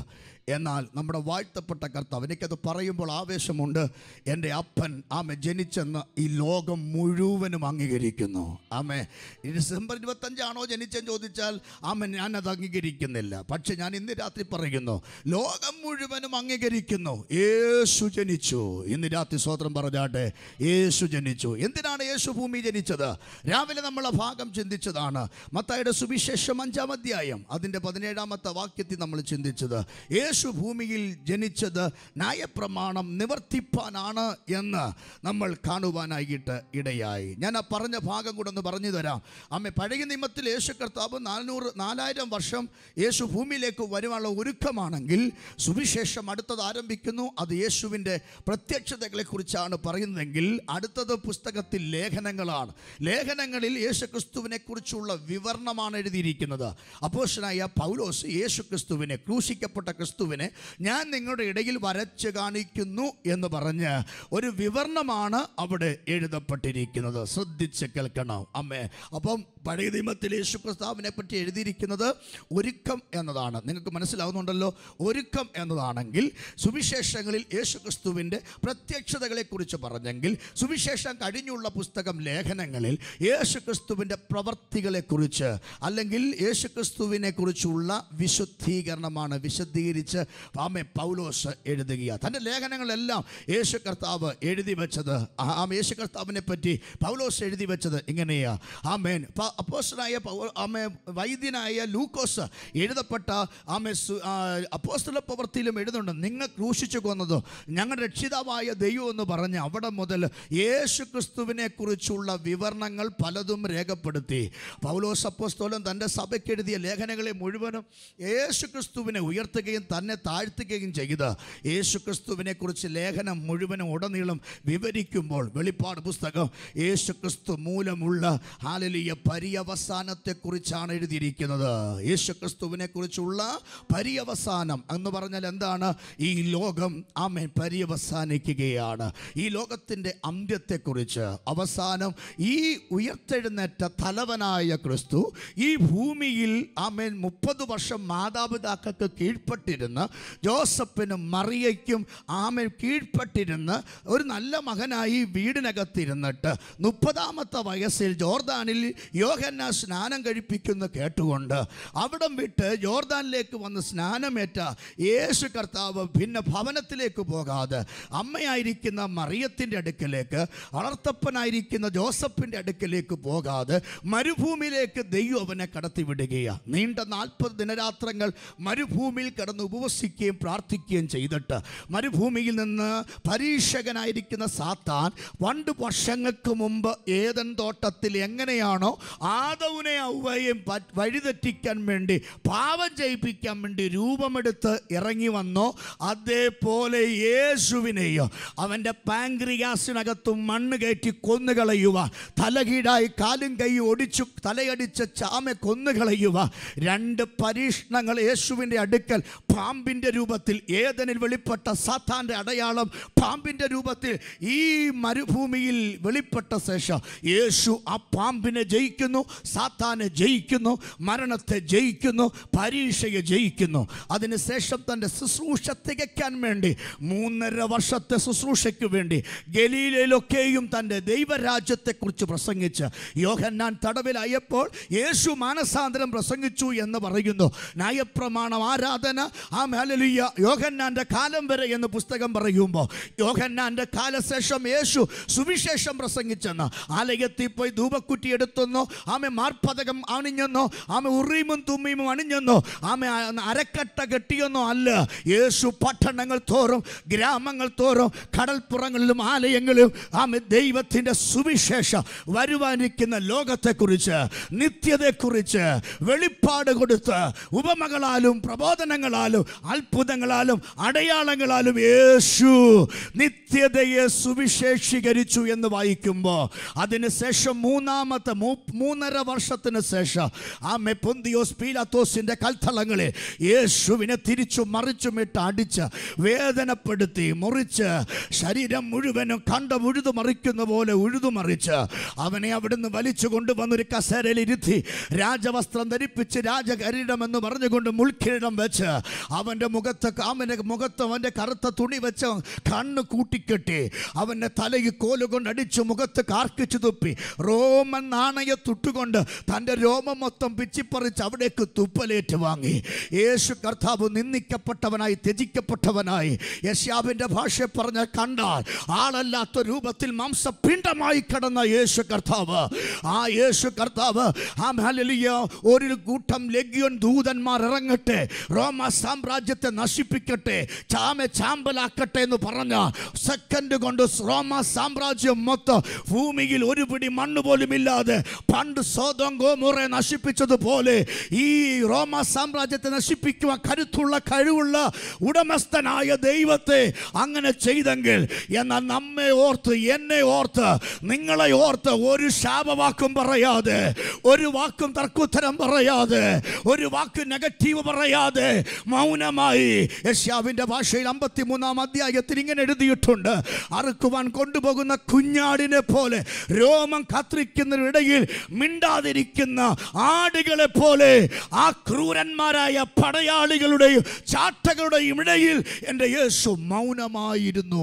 എന്നാൽ നമ്മുടെ വാഴ്ത്തപ്പെട്ട കർത്താവ് എനിക്കത് പറയുമ്പോൾ ആവേശമുണ്ട് എൻ്റെ അപ്പൻ ആമെ ജനിച്ചെന്ന് ഈ ലോകം മുഴുവനും അംഗീകരിക്കുന്നു ആമേ ഈ ഡിസംബർ ഇരുപത്തഞ്ചാണോ ജനിച്ചെന്ന് ചോദിച്ചാൽ ആമൻ ഞാനത് അംഗീകരിക്കുന്നില്ല പക്ഷെ ഞാൻ ഇന്ന് രാത്രി പറയുന്നു ലോകം മുഴുവനും അംഗീകരിക്കുന്നു യേശു ജനിച്ചു ഇന്ന് രാത്രി സ്വോത്രം പറഞ്ഞാട്ടെ യേശു ജനിച്ചു എന്തിനാണ് യേശു ഭൂമി ജനിച്ചത് രാവിലെ നമ്മൾ ആ ഭാഗം ചിന്തിച്ചതാണ് മത്തായുടെ സുവിശേഷം അഞ്ചാം അധ്യായം അതിൻ്റെ പതിനേഴാമത്തെ വാക്യത്തിൽ നമ്മൾ ചിന്തിച്ചത് യേശു ഭൂമിയിൽ ജനിച്ചത് ന്യായപ്രമാണം നിവർത്തിപ്പാനാണ് എന്ന് നമ്മൾ കാണുവാനായിട്ട് ഇടയായി ഞാൻ ആ പറഞ്ഞ ഭാഗം കൂടെ ഒന്ന് പറഞ്ഞു തരാം അമ്മ പഴയ നിയമത്തിൽ യേശു കർത്താവ് നാനൂറ് നാലായിരം വർഷം യേശു ഭൂമിയിലേക്ക് വരുവാനുള്ള ഒരുക്കമാണെങ്കിൽ സുവിശേഷം അടുത്തത് ആരംഭിക്കുന്നു അത് യേശുവിൻ്റെ പ്രത്യക്ഷതകളെ കുറിച്ചാണ് പറയുന്നതെങ്കിൽ അടുത്തത് പുസ്തകത്തിൽ ലേഖനങ്ങളാണ് ലേഖനങ്ങളിൽ യേശു ക്രിസ്തുവിനെ കുറിച്ചുള്ള വിവരണമാണ് എഴുതിയിരിക്കുന്നത് അപ്പോഷനായ പൗലോസ് യേശു ക്രിസ്തുവിനെ ക്രൂശിക്കപ്പെട്ട ക്രിസ്തുവിനെ ഞാൻ നിങ്ങളുടെ ഇടയിൽ വരച്ച് കാണിക്കുന്നു എന്ന് പറഞ്ഞ് ഒരു വിവരണമാണ് അവിടെ എഴുതപ്പെട്ടിരിക്കുന്നത് ശ്രദ്ധിച്ച് കേൾക്കണം അമ്മേ അപ്പം പഴയ നിയമത്തിൽ യേശു ക്രിസ്താവിനെ പറ്റി എഴുതിയിരിക്കുന്നത് ഒരുക്കം എന്നതാണ് നിങ്ങൾക്ക് മനസ്സിലാവുന്നുണ്ടല്ലോ ഒരുക്കം എന്നതാണെങ്കിൽ സുവിശേഷങ്ങളിൽ യേശു ക്രിസ്തുവിൻ്റെ പ്രത്യക്ഷതകളെക്കുറിച്ച് പറഞ്ഞെങ്കിൽ സുവിശേഷം കഴിഞ്ഞുള്ള പുസ്തകം ലേഖനങ്ങളിൽ യേശു ക്രിസ്തുവിൻ്റെ പ്രവർത്തികളെക്കുറിച്ച് അല്ലെങ്കിൽ യേശു ക്രിസ്തുവിനെ കുറിച്ചുള്ള വിശുദ്ധീകരണമാണ് വിശദീകരിച്ച് ആമേ പൗലോസ് എഴുതുക തൻ്റെ ലേഖനങ്ങളെല്ലാം യേശു കർത്താവ് എഴുതി വെച്ചത് ആ യേശു കർത്താവിനെ പറ്റി പൗലോസ് എഴുതി വെച്ചത് ഇങ്ങനെയാ ആമേൻ അപ്പോസ്റ്റലായ ആമേ വൈദ്യനായ ലൂക്കോസ് എഴുതപ്പെട്ട ആമേ സു- ആ, അപ്പോസ്തല പ്രവൃത്തിയിലും എഴുതുന്നുണ്ട് നിങ്ങൾ ക്രൂശിച്ചു കൊന്നത് ഞങ്ങളുടെ രക്ഷിതാവായ ദൈവം എന്ന് പറഞ്ഞ് അവിടെ മുതൽ യേശു ക്രിസ്തുവിനെ കുറിച്ചുള്ള വിവരണങ്ങൾ പലതും രേഖപ്പെടുത്തി പൗലോസ് അപ്പോസ്തോലൻ തൻ്റെ സഭയ്ക്ക് എഴുതിയ ലേഖനങ്ങളെ മുഴുവനും യേശു ക്രിസ്തുവിനെ ഉയർത്തുകയും തന്നെ താഴ്ത്തുകയും ചെയ്ത് യേശു ക്രിസ്തുവിനെ കുറിച്ച് ലേഖനം മുഴുവനും ഉടനീളം വിവരിക്കുമ്പോൾ വെളിപ്പാട് പുസ്തകം യേശു ക്രിസ്തു മൂലമുള്ള ഹാലലിയ പര്യവസാനത്തെക്കുറിച്ചാണ് എഴുതിയിരിക്കുന്നത് യേശു ക്രിസ്തുവിനെ കുറിച്ചുള്ള പര്യവസാനം എന്ന് പറഞ്ഞാൽ എന്താണ് ഈ ലോകം ആമേൻ പര്യവസാനിക്കുകയാണ് ഈ ലോകത്തിൻ്റെ അന്ത്യത്തെക്കുറിച്ച് അവസാനം ഈ ഉയർത്തെഴുന്നേറ്റ തലവനായ ക്രിസ്തു ഈ ഭൂമിയിൽ ആമേൻ മുപ്പത് വർഷം മാതാപിതാക്കൾക്ക് കീഴ്പ്പെട്ടിരുന്ന് ജോസഫിനും മറിയയ്ക്കും ആമേൻ കീഴ്പ്പെട്ടിരുന്ന് ഒരു നല്ല മകനായി വീടിനകത്തിരുന്നിട്ട് മുപ്പതാമത്തെ വയസ്സിൽ ജോർദാനിൽ യോഹന്ന സ്നാനം കഴിപ്പിക്കുന്നു കേട്ടുകൊണ്ട് അവിടം വിട്ട് ജോർദാനിലേക്ക് വന്ന് സ്നാനമേറ്റ യേശു കർത്താവ് പിന്നെ ഭവനത്തിലേക്ക് പോകാതെ അമ്മയായിരിക്കുന്ന മറിയത്തിൻ്റെ അടുക്കലേക്ക് വളർത്തപ്പനായിരിക്കുന്ന ജോസഫിൻ്റെ അടുക്കലേക്ക് പോകാതെ മരുഭൂമിയിലേക്ക് ദൈവം അവനെ കടത്തിവിടുകയാണ് നീണ്ട നാൽപ്പത് ദിനരാത്രങ്ങൾ മരുഭൂമിയിൽ കിടന്ന് ഉപവസിക്കുകയും പ്രാർത്ഥിക്കുകയും ചെയ്തിട്ട് മരുഭൂമിയിൽ നിന്ന് പരീക്ഷകനായിരിക്കുന്ന സാത്താൻ പണ്ട് വർഷങ്ങൾക്ക് മുമ്പ് ഏതൻ തോട്ടത്തിൽ എങ്ങനെയാണോ ആദവിനെ ഔവയും പ- വഴിതെറ്റിക്കാൻ വേണ്ടി പാപം ചെയ്യിപ്പിക്കാൻ വേണ്ടി രൂപമെടുത്ത് ഇറങ്ങി വന്നോ അതേപോലെ യേശുവിനെയോ അവൻ്റെ പാങ്ക്രിയാസിനകത്തും മണ്ണ് കയറ്റി കൊന്നുകളയുക തലകീടായി കാലും കൈ ഒടിച്ചു തലയടിച്ച ചാമ കൊന്നുകളയുക രണ്ട് പരീക്ഷണങ്ങൾ യേശുവിൻ്റെ അടുക്കൽ പാമ്പിൻ്റെ രൂപത്തിൽ ഏതനിൽ വെളിപ്പെട്ട സാത്താൻ്റെ അടയാളം പാമ്പിൻ്റെ രൂപത്തിൽ ഈ മരുഭൂമിയിൽ വെളിപ്പെട്ട ശേഷം യേശു ആ പാമ്പിനെ ജയിക്കുന്നു സാത്താനെ ജയിക്കുന്നു മരണത്തെ ജയിക്കുന്നു പരീക്ഷയെ ജയിക്കുന്നു അതിനുശേഷം തൻ്റെ ശുശ്രൂഷ തികയ്ക്കാൻ വേണ്ടി മൂന്നര വർഷത്തെ ശുശ്രൂഷയ്ക്ക് വേണ്ടി ഗലീലയിലൊക്കെയും തൻ്റെ ദൈവരാജ്യത്തെക്കുറിച്ച് പ്രസംഗിച്ച് യോഹന്നാൻ തടവിലായപ്പോൾ യേശു മാനസാന്തരം പ്രസംഗിച്ചു എന്ന് പറയുന്നു ന്യായപ്രമാണം ആരാധന ആ മേലലിയ യോഹന്നാൻ്റെ കാലം വരെ എന്ന് പുസ്തകം പറയുമ്പോൾ യോഹന്നാൻ്റെ കാലശേഷം യേശു സുവിശേഷം പ്രസംഗിച്ചെന്ന് ആലയത്തിൽ പോയി ധൂപക്കുറ്റി എടുത്തെന്നോ ആമെ മാർപ്പതകം അണിഞ്ഞെന്നോ ആമെ ഉറീമും തുമ്മിയും അണിഞ്ഞെന്നോ ആമെ അരക്കട്ട കെട്ടിയെന്നോ അല്ല യേശു പട്ടണങ്ങൾ തോറും ഗ്രാമങ്ങൾ തോറും കടൽപ്പുറങ്ങളിലും ആലയങ്ങളിലും ആമെ ദൈവത്തിൻ്റെ സുവിശേഷം വരുവാനിരിക്കുന്ന ലോകത്തെക്കുറിച്ച് നിത്യതയെക്കുറിച്ച് വെളിപ്പാട് കൊടുത്ത് ഉപമകളാലും പ്രബോധനങ്ങളാലും അത്ഭുതങ്ങളാലും അടയാളങ്ങളാലും യേശു നിത്യതയെ സുവിശേഷീകരിച്ചു എന്ന് വായിക്കുമ്പോൾ അതിനുശേഷം മൂന്നാമത്തെ മൂ- മൂന്നര വർഷത്തിന് ശേഷം ആമെ പൊന്തിയോസ് പീലാത്തോസിന്റെ കൽത്തളങ്ങളിൽ യേശുവിനെ തിരിച്ചു മറിച്ചുമിട്ട് അടിച്ച് വേദനപ്പെടുത്തി മുറിച്ച് ശരീരം മുഴുവനും കണ്ട ഉഴുതു മറിക്കുന്ന പോലെ ഉഴുതു മറിച്ച് അവനെ അവിടുന്ന് വലിച്ചു കൊണ്ടുവന്നൊരു കസേരയിൽ ഇരുത്തി രാജവസ്ത്രം ധരിപ്പിച്ച് രാജകിരീടം എന്ന് പറഞ്ഞുകൊണ്ട് മുൾക്കിരീടം വെച്ച് അവൻ്റെ മുഖത്ത് അവൻ്റെ മുഖത്ത് അവൻ്റെ കറുത്ത തുണി വെച്ച് കണ്ണ് കൂട്ടിക്കെട്ടി അവൻ്റെ തലയിൽ കോലുകൊണ്ട് അടിച്ച് മുഖത്ത് കാർക്കിച്ചു തുപ്പി റോമൻ നാണയ തുട്ടുകൊണ്ട് തൻ്റെ രോമം മൊത്തം പിച്ചിപ്പറിച്ച് അവിടേക്ക് തുപ്പലേറ്റ് വാങ്ങി യേശു കർത്താവ് നിന്ദിക്കപ്പെട്ടവനായി ത്യജിക്കപ്പെട്ടവനായി യശ്യാവിൻ്റെ ഭാഷ പറഞ്ഞ കണ്ടാൽ ആളല്ലാത്ത രൂപത്തിൽ മാംസപിണ്ഡമായി കിടന്ന യേശു കർത്താവ് ആ യേശു കർത്താവ് ആ ഹല്ലേലൂയ ഒരു കൂട്ടം ലഗ്യോൻ ദൂതന്മാർ ഇറങ്ങട്ടെ റോമ സാമ്രാജ്യത്തെ നശിപ്പിക്കട്ടെ ചാമ ചാമ്പലാക്കട്ടെ എന്ന് പറഞ്ഞ സെക്കൻഡ് കൊണ്ട് റോമ സാമ്രാജ്യം മൊത്തം ഭൂമിയിൽ ഒരു പിടി മണ്ണ് പോലും ഇല്ലാതെ പണ്ട് സ്വതം ഗോമുറെ നശിപ്പിച്ചതുപോലെ ഈ റോമ സാമ്രാജ്യത്തെ നശിപ്പിക്കുവാൻ കരുത്തുള്ള കഴിവുള്ള ഉടമസ്ഥനായ ദൈവത്തെ അങ്ങനെ ചെയ്തെങ്കിൽ എന്നാൽ നമ്മെ ഓർത്ത് എന്നെ ഓർത്ത് നിങ്ങളെ ഓർത്ത് ഒരു ശാപവാക്കും പറയാതെ ഒരു വാക്കും തർക്കുത്തരം പറയാതെ ഒരു വാക്ക് നെഗറ്റീവ് പറയാതെ മൗനമായി യശ്യാവിൻ്റെ ഭാഷയിൽ അമ്പത്തി മൂന്നാം അധ്യായത്തിൽ ഇങ്ങനെ എഴുതിയിട്ടുണ്ട് അറുക്കുവാൻ കൊണ്ടുപോകുന്ന കുഞ്ഞാടിനെ പോലെ രോമം കത്രിക്കുന്നതിനിടയിൽ മിണ്ടാതിരിക്കുന്ന ആടുകളെ പോലെ ആ ക്രൂരന്മാരായ പടയാളികളുടെയും ചാട്ടകളുടെയും ഇടയിൽ എൻ്റെ യേശു മൗനമായിരുന്നു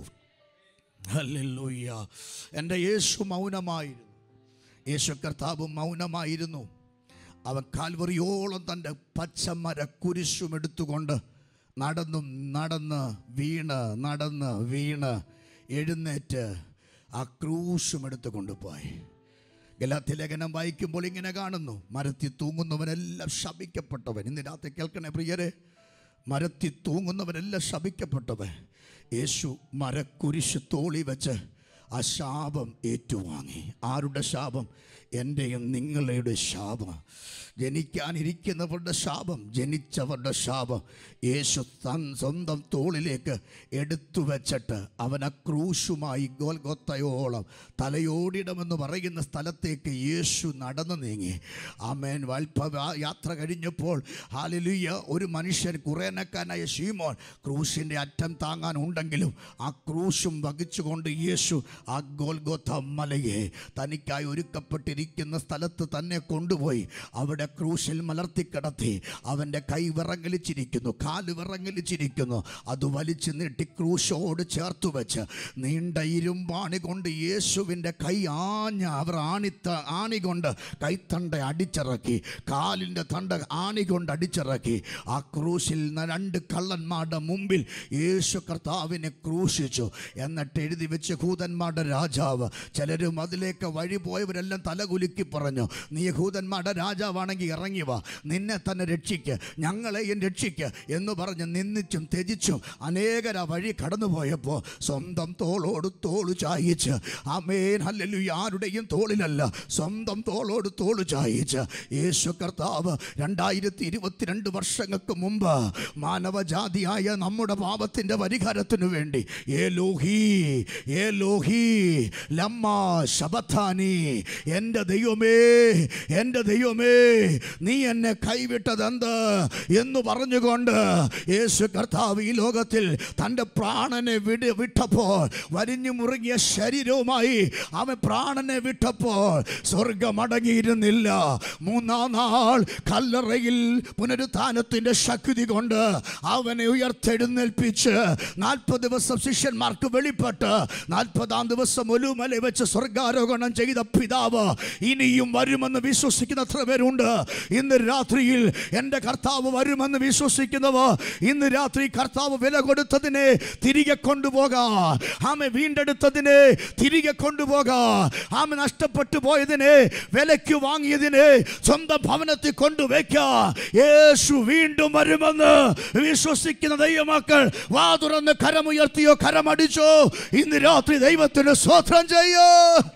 ഹല്ലേലൂയ എൻ്റെ യേശു മൗനമായിരുന്നു യേശു കർത്താവ് മൗനമായിരുന്നു അവൻ കാൽവറിയോളം തൻ്റെ പച്ചമര കുരിശും എടുത്തുകൊണ്ട് നടന്നും നടന്ന് വീണ് നടന്ന് വീണ് എഴുന്നേറ്റ് ആ ക്രൂശും എടുത്ത് കൊണ്ടുപോയി ഗലാത്തി ലേഖനം വായിക്കുമ്പോൾ ഇങ്ങനെ കാണുന്നു മരത്തിൽ തൂങ്ങുന്നവനെല്ലാം ശപിക്കപ്പെട്ടവൻ ഇന്ന് രാത്രി കേൾക്കണേ പ്രിയരെ മരത്തിൽ തൂങ്ങുന്നവനെല്ലാം ശപിക്കപ്പെട്ടവൻ യേശു മരക്കുരിശ് തോളി വെച്ച് ആ ശാപം ഏറ്റുവാങ്ങി ആരുടെ ശാപം എൻ്റെയും നിങ്ങളുടെ ശാപം ജനിക്കാനിരിക്കുന്നവരുടെ ശാപം ജനിച്ചവരുടെ ശാപം യേശു തൻ സ്വന്തം തോളിലേക്ക് എടുത്തു വെച്ചിട്ട് അവൻ ആ ക്രൂശുമായി ഗോൽഗൊത്തയോളം തലയോടിടമെന്ന് പറയുന്ന സ്ഥലത്തേക്ക് യേശു നടന്നു നീങ്ങി ആമേൻ വൽപ്പ യാത്ര കഴിഞ്ഞപ്പോൾ ഹാലലുയ്യ ഒരു മനുഷ്യൻ കുറേനക്കാനായ ഷീമോൻ ക്രൂശിൻ്റെ അറ്റം താങ്ങാൻ ഉണ്ടെങ്കിലും ആ ക്രൂശും വഹിച്ചുകൊണ്ട് യേശു ആ ഗോൽഗോത്ത മലയെ തനിക്കായി ഒരുക്കപ്പെട്ടിരിക്കുന്ന സ്ഥലത്ത് തന്നെ കൊണ്ടുപോയി അവിടെ ക്രൂശിൽ മലർത്തി കിടത്തി അവൻ്റെ കൈ വിറങ്ങലിച്ചിരിക്കുന്നു കാല് വിറങ്ങലിച്ചിരിക്കുന്നു അത് വലിച്ചു നീട്ടി ക്രൂശോട് ചേർത്ത് വെച്ച് നീണ്ട ഇരുമ്പാണി കൊണ്ട് യേശുവിൻ്റെ കൈ ആഞ്ഞ അവർ ആണിത്ത ആണി കൊണ്ട് കൈത്തണ്ട അടിച്ചിറക്കി കാലിൻ്റെ തണ്ട ആണി കൊണ്ട് അടിച്ചിറക്കി ആ ക്രൂശിൽ ന- രണ്ട് കള്ളന്മാരുടെ മുമ്പിൽ യേശു കർത്താവിനെ ക്രൂശിച്ചു എന്നിട്ട് എഴുതി വെച്ച് യഹൂദന്മാരുടെ രാജാവ് ചിലരും അതിലേക്ക് വഴി പോയവരെല്ലാം തലകുലുക്കി പറഞ്ഞു നീ യഹൂദന്മാരുടെ രാജാവാണെങ്കിൽ ഇറങ്ങി വാ നിന്നെ തന്നെ രക്ഷിക്ക് ഞങ്ങളെയും രക്ഷിക്ക് എന്ന് പറഞ്ഞ് നിന്നിച്ചും ത്യജിച്ചും അനേകര വഴി കടന്നു പോയപ്പോൾ സ്വന്തം തോളോട് തോള് ചായിച്ച് അമേൻ ഹല്ലല്ലു ആരുടെയും തോളിലല്ല സ്വന്തം തോളോട് തോള് ചായിച്ച് യേശു കർത്താവ് രണ്ടായിരത്തി ഇരുപത്തിരണ്ട് വർഷങ്ങൾക്ക് മുമ്പ് മാനവജാതിയായ നമ്മുടെ പാപത്തിൻ്റെ പരിഹാരത്തിനു വേണ്ടി ഏ ലോഹി ഏ ലോഹി ലമ്മ ശബത്താനി എൻ്റെ ദൈവമേ എൻ്റെ ദൈവമേ നീ എന്നെ കൈവിട്ടതെന്ത് എന്ന് പറഞ്ഞുകൊണ്ട് യേശു കർത്താവ് ഈ ലോകത്തിൽ തൻ്റെ പ്രാണനെ വിട് വിട്ടപ്പോൾ വരിഞ്ഞു മുറുകിയ ശരീരവുമായി അവൻ പ്രാണനെ വിട്ടപ്പോൾ സ്വർഗം അടങ്ങിയിരുന്നില്ല മൂന്നാം നാൾ കല്ലറയിൽ പുനരുത്ഥാനത്തിൻ്റെ ശക്തി കൊണ്ട് അവനെ ഉയർത്തെഴുന്നേൽപ്പിച്ച് നാൽപ്പത് ദിവസം ശിഷ്യന്മാർക്ക് വെളിപ്പെട്ട് നാൽപ്പതാം ദിവസം ഒലുമല വെച്ച് സ്വർഗാരോഹണം ചെയ്ത പിതാവ് ഇനിയും വരുമെന്ന് വിശ്വസിക്കുന്ന എത്ര പേരുണ്ട് ഇന്ന് രാത്രിയിൽ എൻ്റെ കർത്താവ് വരുമെന്ന് വിശ്വസിക്കുന്നവർ ഇന്ന് രാത്രി കർത്താവ് വില കൊടുത്തതിനെ തിരികെ കൊണ്ടുപോകാൻ ആമെ വീണ്ടെടുത്തതിനെ തിരികെ കൊണ്ടുപോകാൻ ആമെ നഷ്ടപ്പെട്ടു പോയതിനെ വിലയ്ക്ക് വാങ്ങിയതിനെ സ്വന്തം ഭവനത്തിൽ കൊണ്ടുവയ്ക്കാൻ യേശു വീണ്ടും വരുമെന്ന് വിശ്വസിക്കുന്ന ദൈവമക്കൾ വാ തുറന്ന് കരമുയർത്തിയോ കരമടിച്ചോ ഇന്ന് രാത്രി ദൈവത്തിന് സ്വത്രം ചെയ്യോ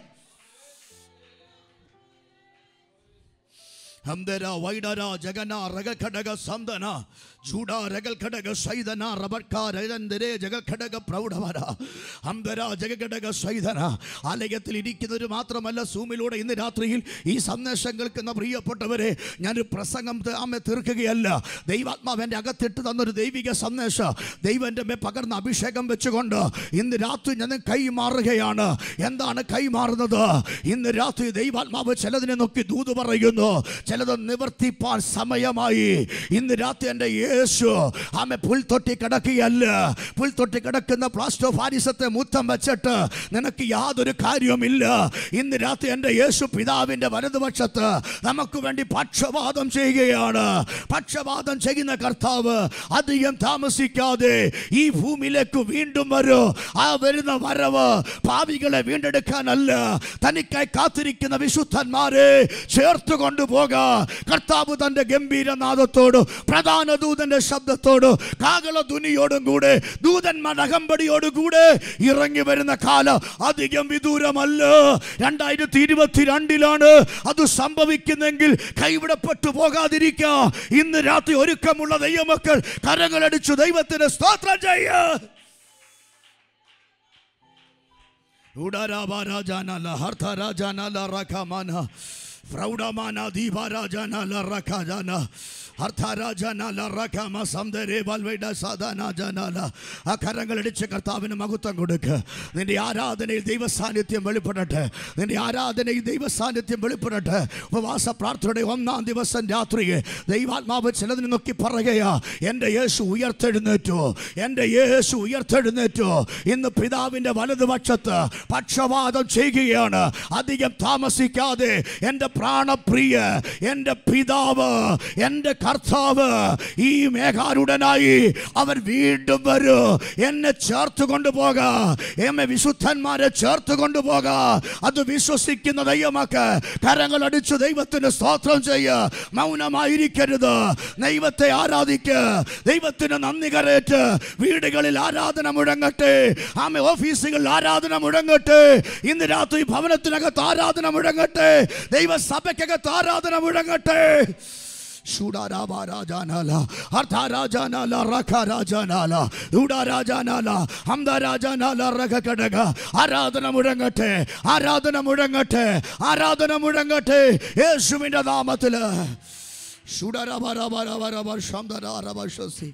ഹംദര വൈഡര ജഗന രഗഘടക സന്ദന ചൂട രഗൽഘടക സൈതന റബർക്ക രജന്തരേ ജഗഘടക പ്രൗഢവര ഹംദര ജഗഘടക സൈതന ആലയത്തിൽ ഇരിക്കുന്നവർ മാത്രമല്ല സൂമിലൂടെ ഇന്ന് രാത്രിയിൽ ഈ സന്ദേശം കേൾക്കുന്ന പ്രിയപ്പെട്ടവരെ ഞാനൊരു പ്രസംഗം ത- ആമെ തീർക്കുകയല്ല ദൈവാത്മാവൻ്റെ അകത്തിട്ട് തന്നൊരു ദൈവിക സന്ദേശം ദൈവൻ്റെ മേ പകർന്ന അഭിഷേകം വെച്ചുകൊണ്ട് ഇന്ന് രാത്രി ഞാൻ കൈമാറുകയാണ് എന്താണ് കൈമാറുന്നത് ഇന്ന് രാത്രി ദൈവാത്മാവ് ചിലതിനെ നോക്കി ദൂത് പറയുന്നു ചില ചിലത് നിവർത്തിപ്പാൻ സമയമായി ഇന്ന് രാത്രി എൻ്റെ യേശു ആമെ പുൽത്തൊട്ടി കിടക്കുകയല്ല പുൽത്തൊട്ടി കിടക്കുന്ന പ്ലാസ്റ്റോ ഫാരിസത്തെ മുത്തം വെച്ചിട്ട് നിനക്ക് യാതൊരു കാര്യവുമില്ല ഇന്ന് രാത്രി എൻ്റെ യേശു പിതാവിൻ്റെ വലതുപക്ഷത്ത് നമുക്ക് വേണ്ടി പക്ഷപാതം ചെയ്യുകയാണ് പക്ഷപാതം ചെയ്യുന്ന കർത്താവ് അധികം താമസിക്കാതെ ഈ ഭൂമിയിലേക്ക് വീണ്ടും വരും ആ വരുന്ന വരവ് പാവികളെ വീണ്ടെടുക്കാനല്ല തനിക്കായി കാത്തിരിക്കുന്ന വിശുദ്ധന്മാരെ ചേർത്ത് കൊണ്ടുപോക കർത്താവ് തന്റെ ഗംഭീരനാദത്തോട് പ്രധാന ദൂതന്റെ ശബ്ദത്തോട് കാകള ധുനിയോടും കൂടെ ദൂതന്മാരുടെ അകമ്പടിയോടും കൂടെ ഇറങ്ങി വരുന്ന കാലം അധികം വിദൂരമല്ല രണ്ടായിരത്തി ഇരുപത്തിരണ്ടിലാണ് അത് സംഭവിക്കുന്നെങ്കിൽ കൈവിടപ്പെട്ടു പോകാതിരിക്കുക ഇന്ന് രാത്രി ഒരുക്കമുള്ള ദൈവമക്കൾ കരങ്ങളടിച്ചു ദൈവത്തിന് സ്തോത്രം ചെയ്യ ഉടരാജാനല ഹർത്തരാജാനല റഖമാന പ്രൗഢമാന ദീപാരാജാനല റഖാജാന അർത്ഥാരാജാനല റഖമ സംദരേ വൽവൈഡ സാധാന ജാനാല ആ കരങ്ങളടിച്ച് കർത്താവിന് മഹത്വം കൊടുക്ക് നിന്റെ ആരാധനയിൽ ദൈവസാന്നിധ്യം വെളിപ്പെടട്ടെ നിന്റെ ആരാധനയിൽ ദൈവസാന്നിധ്യം വെളിപ്പെടട്ടെ ഉപവാസ പ്രാർത്ഥനയുടെ ഒന്നാം ദിവസം രാത്രിയെ ദൈവാത്മാവ് ചിലതിന് നോക്കി പറയുകയാ എൻ്റെ യേശു ഉയർത്തെഴുന്നേറ്റു എൻ്റെ യേശു ഉയർത്തെഴുന്നേറ്റു ഇന്ന് പിതാവിൻ്റെ വലതുപക്ഷത്ത് പക്ഷപാതം ചെയ്യുകയാണ് അധികം താമസിക്കാതെ എൻ്റെ പ്രാണപ്രിയ എൻ്റെ പിതാവ് എൻ്റെ കർത്താവ് ഈ മേഘാരുടനായി അവൻ വീണ്ടും വരൂ എന്നെ ചേർത്ത് കൊണ്ടുപോക എന്നെ വിശുദ്ധന്മാരെ ചേർത്ത് കൊണ്ടുപോക അത് വിശ്വസിക്കുന്ന ദൈവമക്ക് കരങ്ങൾ അടിച്ചു ദൈവത്തിന് സ്തോത്രം ചെയ്യ മൗനമായിരിക്കരുത് ദൈവത്തെ ആരാധിക്ക് ദൈവത്തിന് നന്ദി കരേറ്റ് വീടുകളിൽ ആരാധന മുഴങ്ങട്ടെ ആമെ ഓഫീസുകളിൽ ആരാധന മുഴങ്ങട്ടെ ഇന്ന് രാത്രി ഭവനത്തിനകത്ത് ആരാധന മുഴങ്ങട്ടെ ദൈവസഭയ്ക്കകത്ത് ആരാധന മുഴങ്ങട്ടെ ഷൂഡാരാജാനാല അർത്ഥാരാജാനാല റഖാരാജാനാല ഊടാരാജാനാല ഹംദാരാജാനാല റഖകടക ആരാധന മുഴങ്ങട്ടെ ആരാധന മുഴങ്ങട്ടെ ആരാധന മുഴങ്ങട്ടെ യേശുവിൻ്റെ നാമത്തില് ഷൂഡാരാബാരാബാരാബാരാബാർ ശാന്താരാബാശ്വസി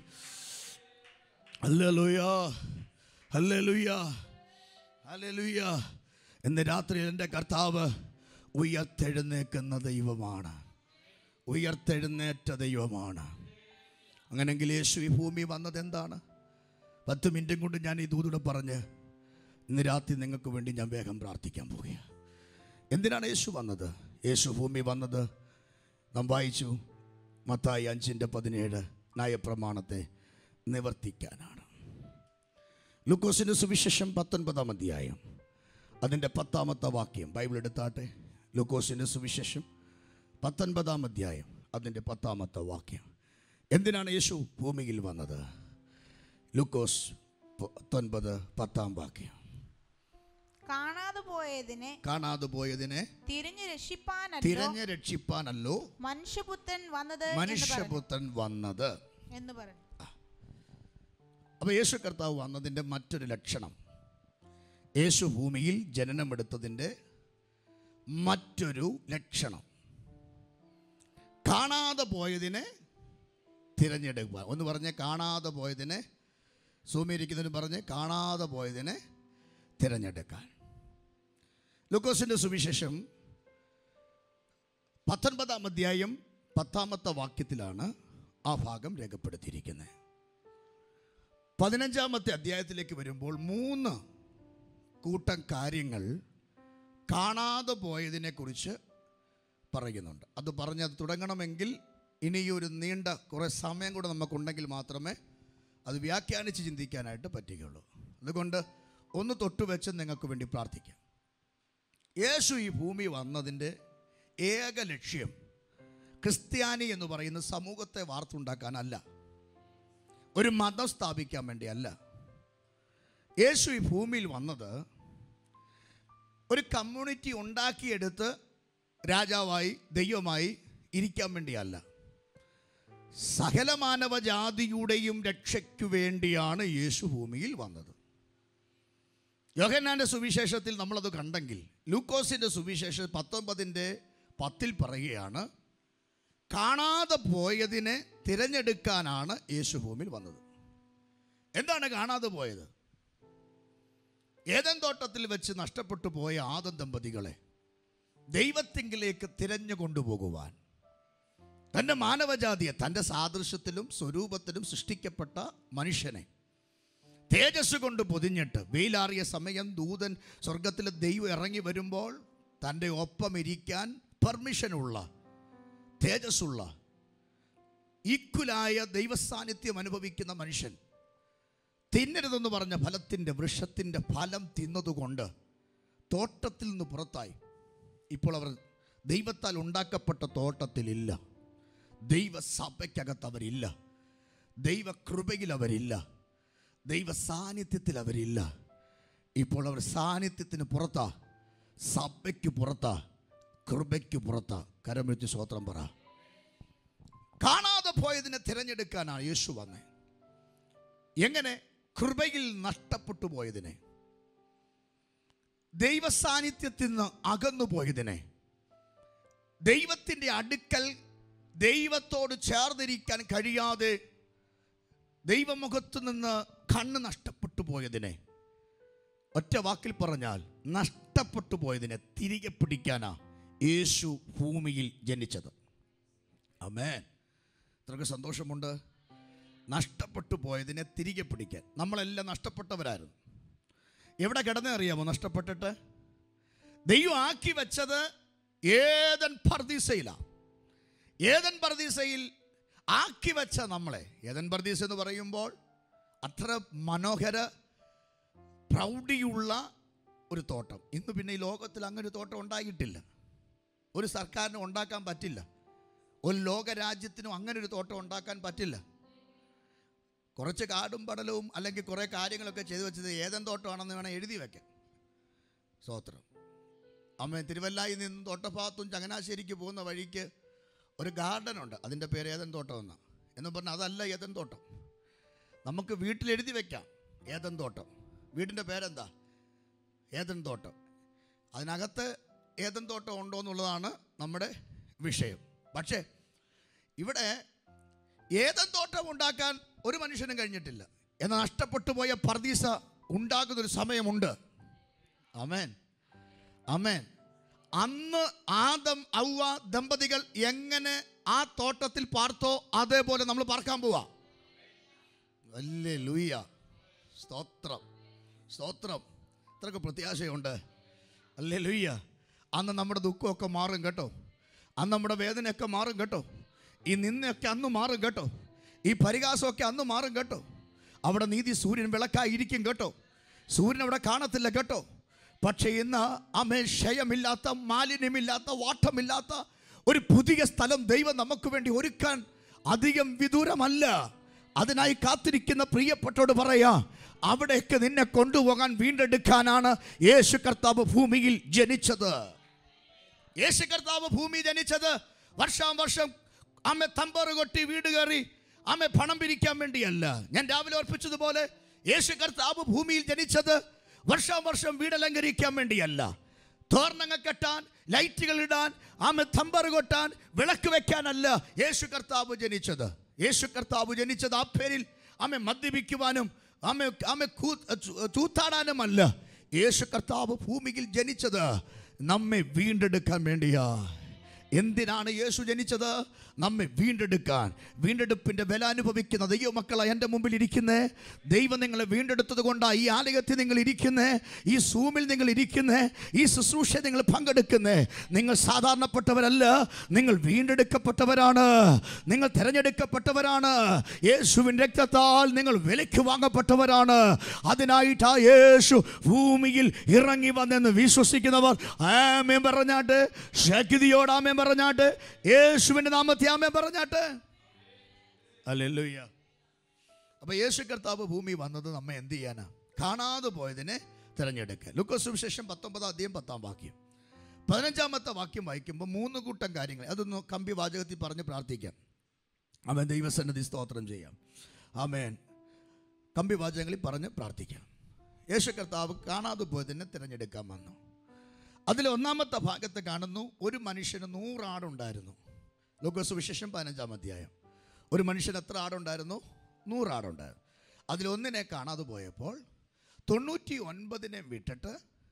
ഹല്ലേലൂയ ഹല്ലേലൂയ ഹല്ലേലൂയ ഇന്ന് രാത്രി എൻ്റെ കർത്താവ് ഉയർത്തെഴുന്നേക്കുന്ന ദൈവമാണ് ഉയർത്തെഴുന്നേറ്റ ദൈവമാണ് അങ്ങനെങ്കിൽ യേശു ഈ ഭൂമി വന്നത് എന്താണ് പത്ത് മിനിറ്റും കൊണ്ട് ഞാൻ ഈ ദൂതോട് പറഞ്ഞ് ഇന്ന് രാത്രി നിങ്ങൾക്ക് വേണ്ടി ഞാൻ വേഗം പ്രാർത്ഥിക്കാൻ പോവുകയാണ് എന്തിനാണ് യേശു വന്നത് യേശു ഭൂമി വന്നത് നാം വായിച്ചു മത്തായി അഞ്ചിൻ്റെ പതിനേഴ് ന്യായപ്രമാണത്തെ നിവർത്തിക്കാനാണ് ലൂക്കോസിൻ്റെ സുവിശേഷം പത്തൊൻപതാം അധ്യായം അതിൻ്റെ പത്താമത്തെ വാക്യം ബൈബിൾ എടുത്താട്ടെ ലൂക്കോസിൻ്റെ സുവിശേഷം പത്തൊൻപതാം അധ്യായം അതിൻ്റെ പത്താമത്തെ വാക്യം എന്തിനാണ് യേശു ഭൂമിയിൽ വന്നത് ലൂക്കോസ് പത്തൊൻപത് പത്താം വാക്യം കാണാതെ പോയതിനെ കാണാതെ പോയതിനെ തിരിഞ്ഞു രക്ഷിപ്പാനല്ലോ തിരഞ്ഞ് രക്ഷിപ്പാനല്ലോ മനുഷ്യപുത്രൻ വന്നത് എന്ന് പറഞ്ഞു. മനുഷ്യപുത്രൻ വന്നത് എന്ന് പറഞ്ഞു അപ്പോൾ യേശു കർത്താവ് വന്നതിൻ്റെ മറ്റൊരു ലക്ഷണം യേശു ഭൂമിയിൽ ജനനമെടുത്തതിൻ്റെ മറ്റൊരു ലക്ഷണം കാണാതെ പോയതിനെ തിരഞ്ഞെടുക്കുക ഒന്ന് പറഞ്ഞ് കാണാതെ പോയതിനെ സൂമിരിക്കുന്നതിന് പറഞ്ഞ് കാണാതെ പോയതിനെ തിരഞ്ഞെടുക്കാൻ ലൂക്കോസിൻ്റെ സുവിശേഷം പത്തൊൻപതാം അധ്യായം പത്താമത്തെ വാക്യത്തിലാണ് ആ ഭാഗം രേഖപ്പെടുത്തിയിരിക്കുന്നത് പതിനഞ്ചാമത്തെ അധ്യായത്തിലേക്ക് വരുമ്പോൾ മൂന്ന് കൂട്ടം കാര്യങ്ങൾ കാണാതെ പോയതിനെ കുറിച്ച് പറയുന്നുണ്ട് അത് പറഞ്ഞത് തുടങ്ങണമെങ്കിൽ ഇനിയൊരു നീണ്ട കുറേ സമയം കൂടെ നമുക്കുണ്ടെങ്കിൽ മാത്രമേ അത് വ്യാഖ്യാനിച്ച് ചിന്തിക്കാനായിട്ട് പറ്റുകയുള്ളൂ അതുകൊണ്ട് ഒന്ന് തൊട്ടുവെച്ച് നിങ്ങൾക്ക് വേണ്ടി പ്രാർത്ഥിക്കാം യേശു ഈ ഭൂമി വന്നതിൻ്റെ ഏക ലക്ഷ്യം ക്രിസ്ത്യാനി എന്ന് പറയുന്ന സമൂഹത്തെ വാർത്തുണ്ടാക്കാനല്ല ഒരു മതം സ്ഥാപിക്കാൻ വേണ്ടിയല്ല യേശു ഈ ഭൂമിയിൽ വന്നത് ഒരു കമ്മ്യൂണിറ്റി ഉണ്ടാക്കിയെടുത്ത് രാജാവായി ദൈവമായി ഇരിക്കാൻ വേണ്ടിയല്ല സകല മാനവജാതിയുടെയും രക്ഷയ്ക്കു വേണ്ടിയാണ് യേശു ഭൂമിയിൽ വന്നത് യോഹന്നാൻ്റെ സുവിശേഷത്തിൽ നമ്മളത് കണ്ടെങ്കിൽ ലൂക്കോസിൻ്റെ സുവിശേഷം പത്തൊമ്പതിൻ്റെ പത്തിൽ പറയുകയാണ് കാണാതെ പോയതിനെ തിരഞ്ഞെടുക്കാനാണ് യേശു ഭൂമിയിൽ വന്നത് എന്താണ് കാണാതെ പോയത് ഏതൻ തോട്ടത്തിൽ വെച്ച് നഷ്ടപ്പെട്ടു പോയ ആദം ദമ്പതികളെ ദൈവത്തിങ്കിലേക്ക് തിരഞ്ഞു കൊണ്ടുപോകുവാൻ തൻ്റെ മാനവജാതിയെ തൻ്റെ സാദൃശ്യത്തിലും സ്വരൂപത്തിലും സൃഷ്ടിക്കപ്പെട്ട മനുഷ്യനെ തേജസ് കൊണ്ട് പൊതിഞ്ഞിട്ട് വെയിലാറിയ സമയം ദൂതൻ സ്വർഗത്തിലെ ദൈവം ഇറങ്ങി വരുമ്പോൾ തൻ്റെ ഒപ്പം ഇരിക്കാൻ പെർമിഷനുള്ള തേജസ്സുള്ള ഈക്വലായ ദൈവസാന്നിധ്യം അനുഭവിക്കുന്ന മനുഷ്യൻ തിന്നരുതെന്ന് പറഞ്ഞ ഫലത്തിൻ്റെ വൃക്ഷത്തിൻ്റെ ഫലം തിന്നതുകൊണ്ട് തോട്ടത്തിൽ നിന്ന് പുറത്തായി ഇപ്പോൾ അവർ ദൈവത്താൽ ഉണ്ടാക്കപ്പെട്ട തോട്ടത്തിലില്ല ദൈവസഭയ്ക്കകത്ത് അവരില്ല ദൈവകൃപയിൽ അവരില്ല ദൈവ സാന്നിധ്യത്തിൽ അവരില്ല ഇപ്പോൾ അവർ സാന്നിധ്യത്തിന് പുറത്താ സഭയ്ക്ക് പുറത്താ കൃപയ്ക്ക് പുറത്താ കരമെഴുത്തി സ്വോത്രം പറ കാണാതെ പോയതിനെ തിരഞ്ഞെടുക്കാനാണ് യേശു വന്നത് എങ്ങനെ കൃപയിൽ നഷ്ടപ്പെട്ടു പോയതിനെ ദൈവ സാന്നിധ്യത്തിൽ നിന്ന് അകന്നു പോയതിനെ ദൈവത്തിൻ്റെ അടുക്കൽ ദൈവത്തോട് ചേർന്നിരിക്കാൻ കഴിയാതെ ദൈവമുഖത്തു നിന്ന് കണ്ണ് നഷ്ടപ്പെട്ടു പോയതിനെ ഒറ്റ വാക്കിൽ പറഞ്ഞാൽ നഷ്ടപ്പെട്ടു പോയതിനെ തിരികെ പിടിക്കാനാ യേശു ഭൂമിയിൽ ജനിച്ചത് അമേൻ ഇത്രയ്ക്ക് സന്തോഷമുണ്ട് നഷ്ടപ്പെട്ടു പോയതിനെ തിരികെ പിടിക്കാൻ നമ്മളെല്ലാം നഷ്ടപ്പെട്ടവരായിരുന്നു എവിടെ കിടന്നേ അറിയാമോ നഷ്ടപ്പെട്ടിട്ട് ദൈവം ആക്കി വെച്ചത് ഏതൻ പർദീസയിലാണ് ഏതൻ പർദീസയിൽ ആക്കി വെച്ച നമ്മളെ ഏതൻ പർദീസ എന്ന് പറയുമ്പോൾ അത്ര മനോഹര പ്രൗഢിയുള്ള ഒരു തോട്ടം ഇന്ന് പിന്നെ ഈ ലോകത്തിൽ അങ്ങനെ ഒരു തോട്ടം ഉണ്ടായിട്ടില്ല ഒരു സർക്കാരിനും ഉണ്ടാക്കാൻ പറ്റില്ല ഒരു ലോകരാജ്യത്തിനും അങ്ങനെ ഒരു തോട്ടം ഉണ്ടാക്കാൻ പറ്റില്ല കുറച്ച് കാടും പടലവും അല്ലെങ്കിൽ കുറേ കാര്യങ്ങളൊക്കെ ചെയ്തു വെച്ചത് ഏതൻ തോട്ടമാണെന്ന് വേണം എഴുതി വെക്കാൻ സ്തോത്രം അമ്മ തിരുവല്ലായിൽ നിന്നും തോട്ടഭാഗത്തും ചങ്ങനാശ്ശേരിക്ക് പോകുന്ന വഴിക്ക് ഒരു ഗാർഡൻ ഉണ്ട് അതിൻ്റെ പേര് ഏതൻ തോട്ടം എന്നാണ് എന്ന് പറഞ്ഞാൽ അതല്ല ഏതൻ തോട്ടം നമുക്ക് വീട്ടിൽ എഴുതി വെക്കാം ഏതൻ തോട്ടം വീടിൻ്റെ പേരെന്താ ഏതൻ തോട്ടം അതിനകത്ത് ഏതൻ തോട്ടം ഉണ്ടോ എന്നുള്ളതാണ് നമ്മുടെ വിഷയം പക്ഷേ ഇവിടെ ഏതൻ തോട്ടം ഉണ്ടാക്കാൻ ഒരു മനുഷ്യനും കഴിഞ്ഞിട്ടില്ല എന്നാൽ നഷ്ടപ്പെട്ടു പോയ പർദീസ ഉണ്ടാകുന്നൊരു സമയമുണ്ട് അമേൻ അമേൻ അന്ന് ആദം ഔവ ദമ്പതികൾ എങ്ങനെ ആ തോട്ടത്തിൽ പാർത്തോ അതേപോലെ നമ്മൾ പാർക്കാൻ പോവാ അല്ലേ ലൂയ സ്തോത്രം സ്തോത്രം ഇത്രയൊക്കെ പ്രത്യാശയുണ്ട് അല്ലേ ലൂയ്യ അന്ന് നമ്മുടെ ദുഃഖമൊക്കെ മാറും കേട്ടോ അന്ന് നമ്മുടെ വേദനയൊക്കെ മാറും കേട്ടോ ഈ നിന്നയൊക്കെ അന്ന് മാറും കേട്ടോ ഈ പരിഹാസമൊക്കെ അന്ന് മാറും കേട്ടോ അവിടെ നീതി സൂര്യൻ വിളക്കായിരിക്കും കേട്ടോ സൂര്യൻ അവിടെ കാണത്തില്ല കേട്ടോ പക്ഷേ ഇന്ന് അമേ ക്ഷയമില്ലാത്ത മാലിന്യമില്ലാത്ത വാട്ടമില്ലാത്ത ഒരു പുതിയ സ്ഥലം ദൈവം നമുക്ക് വേണ്ടി ഒരുക്കാൻ അധികം വിദൂരമല്ല അതിനായി കാത്തിരിക്കുന്ന പ്രിയപ്പെട്ടോട് പറയാ അവിടേക്ക് നിന്നെ കൊണ്ടുപോകാൻ വീണ്ടെടുക്കാനാണ് യേശു കർത്താവ് ഭൂമിയിൽ ജനിച്ചത് യേശു കർത്താവ് ഭൂമി ജനിച്ചത് വർഷം വർഷം അമ്മ തമ്പറ് കൊട്ടി വീട് കയറി അമ്മ പണം പിരിക്കാൻ വേണ്ടിയല്ല ഞാൻ രാവിലെ ഓർപ്പിച്ചതുപോലെ യേശു കർത്താവ് ഭൂമിയിൽ ജനിച്ചത് വർഷം വർഷം വീടലങ്കരിക്കാൻ വേണ്ടിയല്ല തോരണങ്ങൾ കെട്ടാൻ ലൈറ്റുകൾ ഇടാൻ ആമ തമ്പറ് കൊട്ടാൻ വിളക്ക് വെക്കാനല്ല യേശു കർത്താവ് ജനിച്ചത് യേശു കർത്താവ് ജനിച്ചത് ആ പേരിൽ ആമെ മദ്യപിക്കുവാനും ആമെ ആമെ തൂത്താടാനുമല്ല യേശു കർത്താവ് ഭൂമിയിൽ ജനിച്ചത് നമ്മെ വീണ്ടെടുക്കാൻ വേണ്ടിയാ എന്തിനാണ് യേശു ജനിച്ചത് നമ്മെ വീണ്ടെടുക്കാൻ വീണ്ടെടുപ്പിൻ്റെ വില അനുഭവിക്കുന്ന ദൈവമക്കളെ എൻ്റെ മുമ്പിൽ ഇരിക്കുന്നേ ദൈവം നിങ്ങളെ വീണ്ടെടുത്തത് കൊണ്ടാണ് ഈ ആലയത്തിൽ നിങ്ങൾ ഇരിക്കുന്നേ ഈ സൂമിൽ നിങ്ങൾ ഇരിക്കുന്നേ ഈ ശുശ്രൂഷ നിങ്ങൾ പങ്കെടുക്കുന്നേ നിങ്ങൾ സാധാരണപ്പെട്ടവരല്ല നിങ്ങൾ വീണ്ടെടുക്കപ്പെട്ടവരാണ് നിങ്ങൾ തിരഞ്ഞെടുക്കപ്പെട്ടവരാണ് യേശുവിൻ രക്തത്താൽ നിങ്ങൾ വിലയ്ക്ക് വാങ്ങപ്പെട്ടവരാണ് അതിനായിട്ട് ആ യേശു ഭൂമിയിൽ ഇറങ്ങി വന്നെന്ന് വിശ്വസിക്കുന്നവർ ആമേൻ പറഞ്ഞാട്ട് ശക്തിയോട് ആമേൻ പറഞ്ഞാട്ട് യേശുവിൻ്റെ നാമത്തെ ആമേൻ പറഞ്ഞാട്ട് അല്ലെല്ലുയ്യ അപ്പൊ യേശു കർത്താവ് ഭൂമി വന്നത് നമ്മെ എന്ത് ചെയ്യാനാ കാണാതെ പോയതിനെ തിരഞ്ഞെടുക്കുക ലുക്കോസ് വിശേഷം പത്തൊമ്പതാം അധ്യയം പത്താം വാക്യം പതിനഞ്ചാമത്തെ വാക്യം വായിക്കുമ്പോൾ മൂന്ന് കൂട്ടം കാര്യങ്ങൾ അതൊന്ന് കമ്പി വാചകത്തിൽ പറഞ്ഞ് പ്രാർത്ഥിക്കാം അവൻ ദൈവസന്നിധി സ്തോത്രം ചെയ്യാം ആമേൻ കമ്പി വാചകങ്ങളിൽ പറഞ്ഞ് പ്രാർത്ഥിക്കാം യേശു കർത്താവ് കാണാതെ പോയതിനെ തിരഞ്ഞെടുക്കാൻ വന്നു അതിൽ ഒന്നാമത്തെ ഭാഗത്ത് കാണുന്നു ഒരു മനുഷ്യന് നൂറാടുണ്ടായിരുന്നു ലോകസ് വിശേഷം പതിനഞ്ചാം അധ്യായം ഒരു മനുഷ്യന് എത്ര ആടുണ്ടായിരുന്നു നൂറാടുണ്ടായിരുന്നു അതിലൊന്നിനെ കാണാതെ പോയപ്പോൾ തൊണ്ണൂറ്റി ഒൻപതിനെ വിട്ടിട്ട്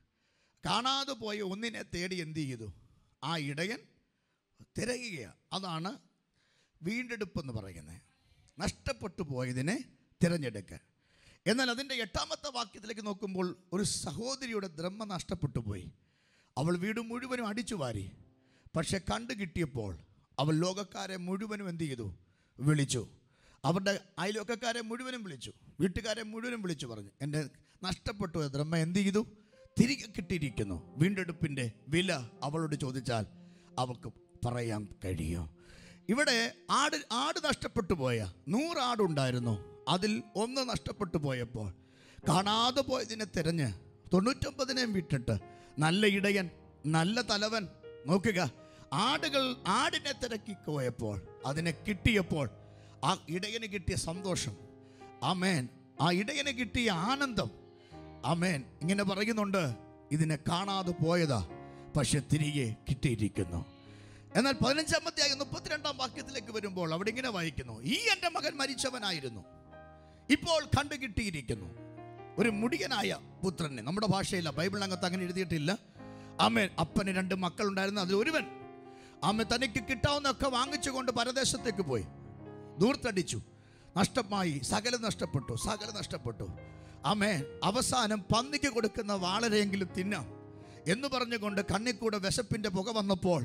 കാണാതെ പോയ ഒന്നിനെ തേടി എന്ത് ചെയ്തു ആ ഇടയൻ തിരയുകയാണ് അതാണ് വീണ്ടെടുപ്പ് എന്ന് പറയുന്നത് നഷ്ടപ്പെട്ടു പോയതിനെ തിരഞ്ഞെടുക്കുക എന്നാൽ അതിൻ്റെ എട്ടാമത്തെ വാക്യത്തിലേക്ക് നോക്കുമ്പോൾ ഒരു സഹോദരിയുടെ ദ്രഹ്മ നഷ്ടപ്പെട്ടു പോയി അവൾ വീട് മുഴുവനും അടിച്ചു വാരി പക്ഷെ കണ്ടു കിട്ടിയപ്പോൾ അവൾ ലോകക്കാരെ മുഴുവനും എന്ത് ചെയ്തു വിളിച്ചു അവരുടെ അയൽവക്കക്കാരെ മുഴുവനും വിളിച്ചു വീട്ടുകാരെ മുഴുവനും വിളിച്ചു പറഞ്ഞു എൻ്റെ നഷ്ടപ്പെട്ടു പോയ ദ്രഹ്മ എന്ത് ചെയ്തു തിരികെ കിട്ടിയിരിക്കുന്നു വീണ്ടെടുപ്പിൻ്റെ വില അവളോട് ചോദിച്ചാൽ അവൾക്ക് പറയാൻ കഴിയും ഇവിടെ ആട് ആട് നഷ്ടപ്പെട്ടു പോയ നൂറ് ആടുണ്ടായിരുന്നു അതിൽ ഒന്ന് നഷ്ടപ്പെട്ടു പോയപ്പോൾ കാണാതെ പോയതിനെ തിരഞ്ഞ് തൊണ്ണൂറ്റൊമ്പതിനെയും വിട്ടിട്ട് നല്ല ഇടയൻ നല്ല തലവൻ നോക്കുക ആടുകൾ ആടിനെ തിരക്കി പോയപ്പോൾ അതിനെ കിട്ടിയപ്പോൾ ആ ഇടയന് കിട്ടിയ സന്തോഷം ആമേൻ ആ ഇടയന് കിട്ടിയ ആനന്ദം ആമേൻ ഇങ്ങനെ പറയുന്നുണ്ട് ഇതിനെ കാണാതെ പോയതാ പക്ഷെ തിരികെ കിട്ടിയിരിക്കുന്നു എന്നാൽ പതിനഞ്ചാം അധ്യായം മുപ്പത്തിരണ്ടാം വാക്യത്തിലേക്ക് വരുമ്പോൾ അവിടെ ഇങ്ങനെ വായിക്കുന്നു ഈ എൻ്റെ മകൻ മരിച്ചവനായിരുന്നു ഇപ്പോൾ കണ്ടു കിട്ടിയിരിക്കുന്നു ഒരു മുടിയനായ പുത്രനെ നമ്മുടെ ഭാഷയില്ല ബൈബിളിനകത്ത് അങ്ങനെ എഴുതിയിട്ടില്ല അമ്മ അപ്പന് രണ്ട് മക്കളുണ്ടായിരുന്നു അതിൽ ഒരുവൻ അമ്മ തനിക്ക് കിട്ടാവുന്നൊക്കെ വാങ്ങിച്ചുകൊണ്ട് പരദേശത്തേക്ക് പോയി ദൂർത്തടിച്ചു നഷ്ടമായി സകലം നഷ്ടപ്പെട്ടു സകലം നഷ്ടപ്പെട്ടു അമ്മേ അവസാനം പന്നിക്ക് കൊടുക്കുന്ന വാളരെയെങ്കിലും തിന്നാം എന്ന് പറഞ്ഞുകൊണ്ട് കണ്ണിക്കൂടെ വിശപ്പിന്റെ പുക വന്നപ്പോൾ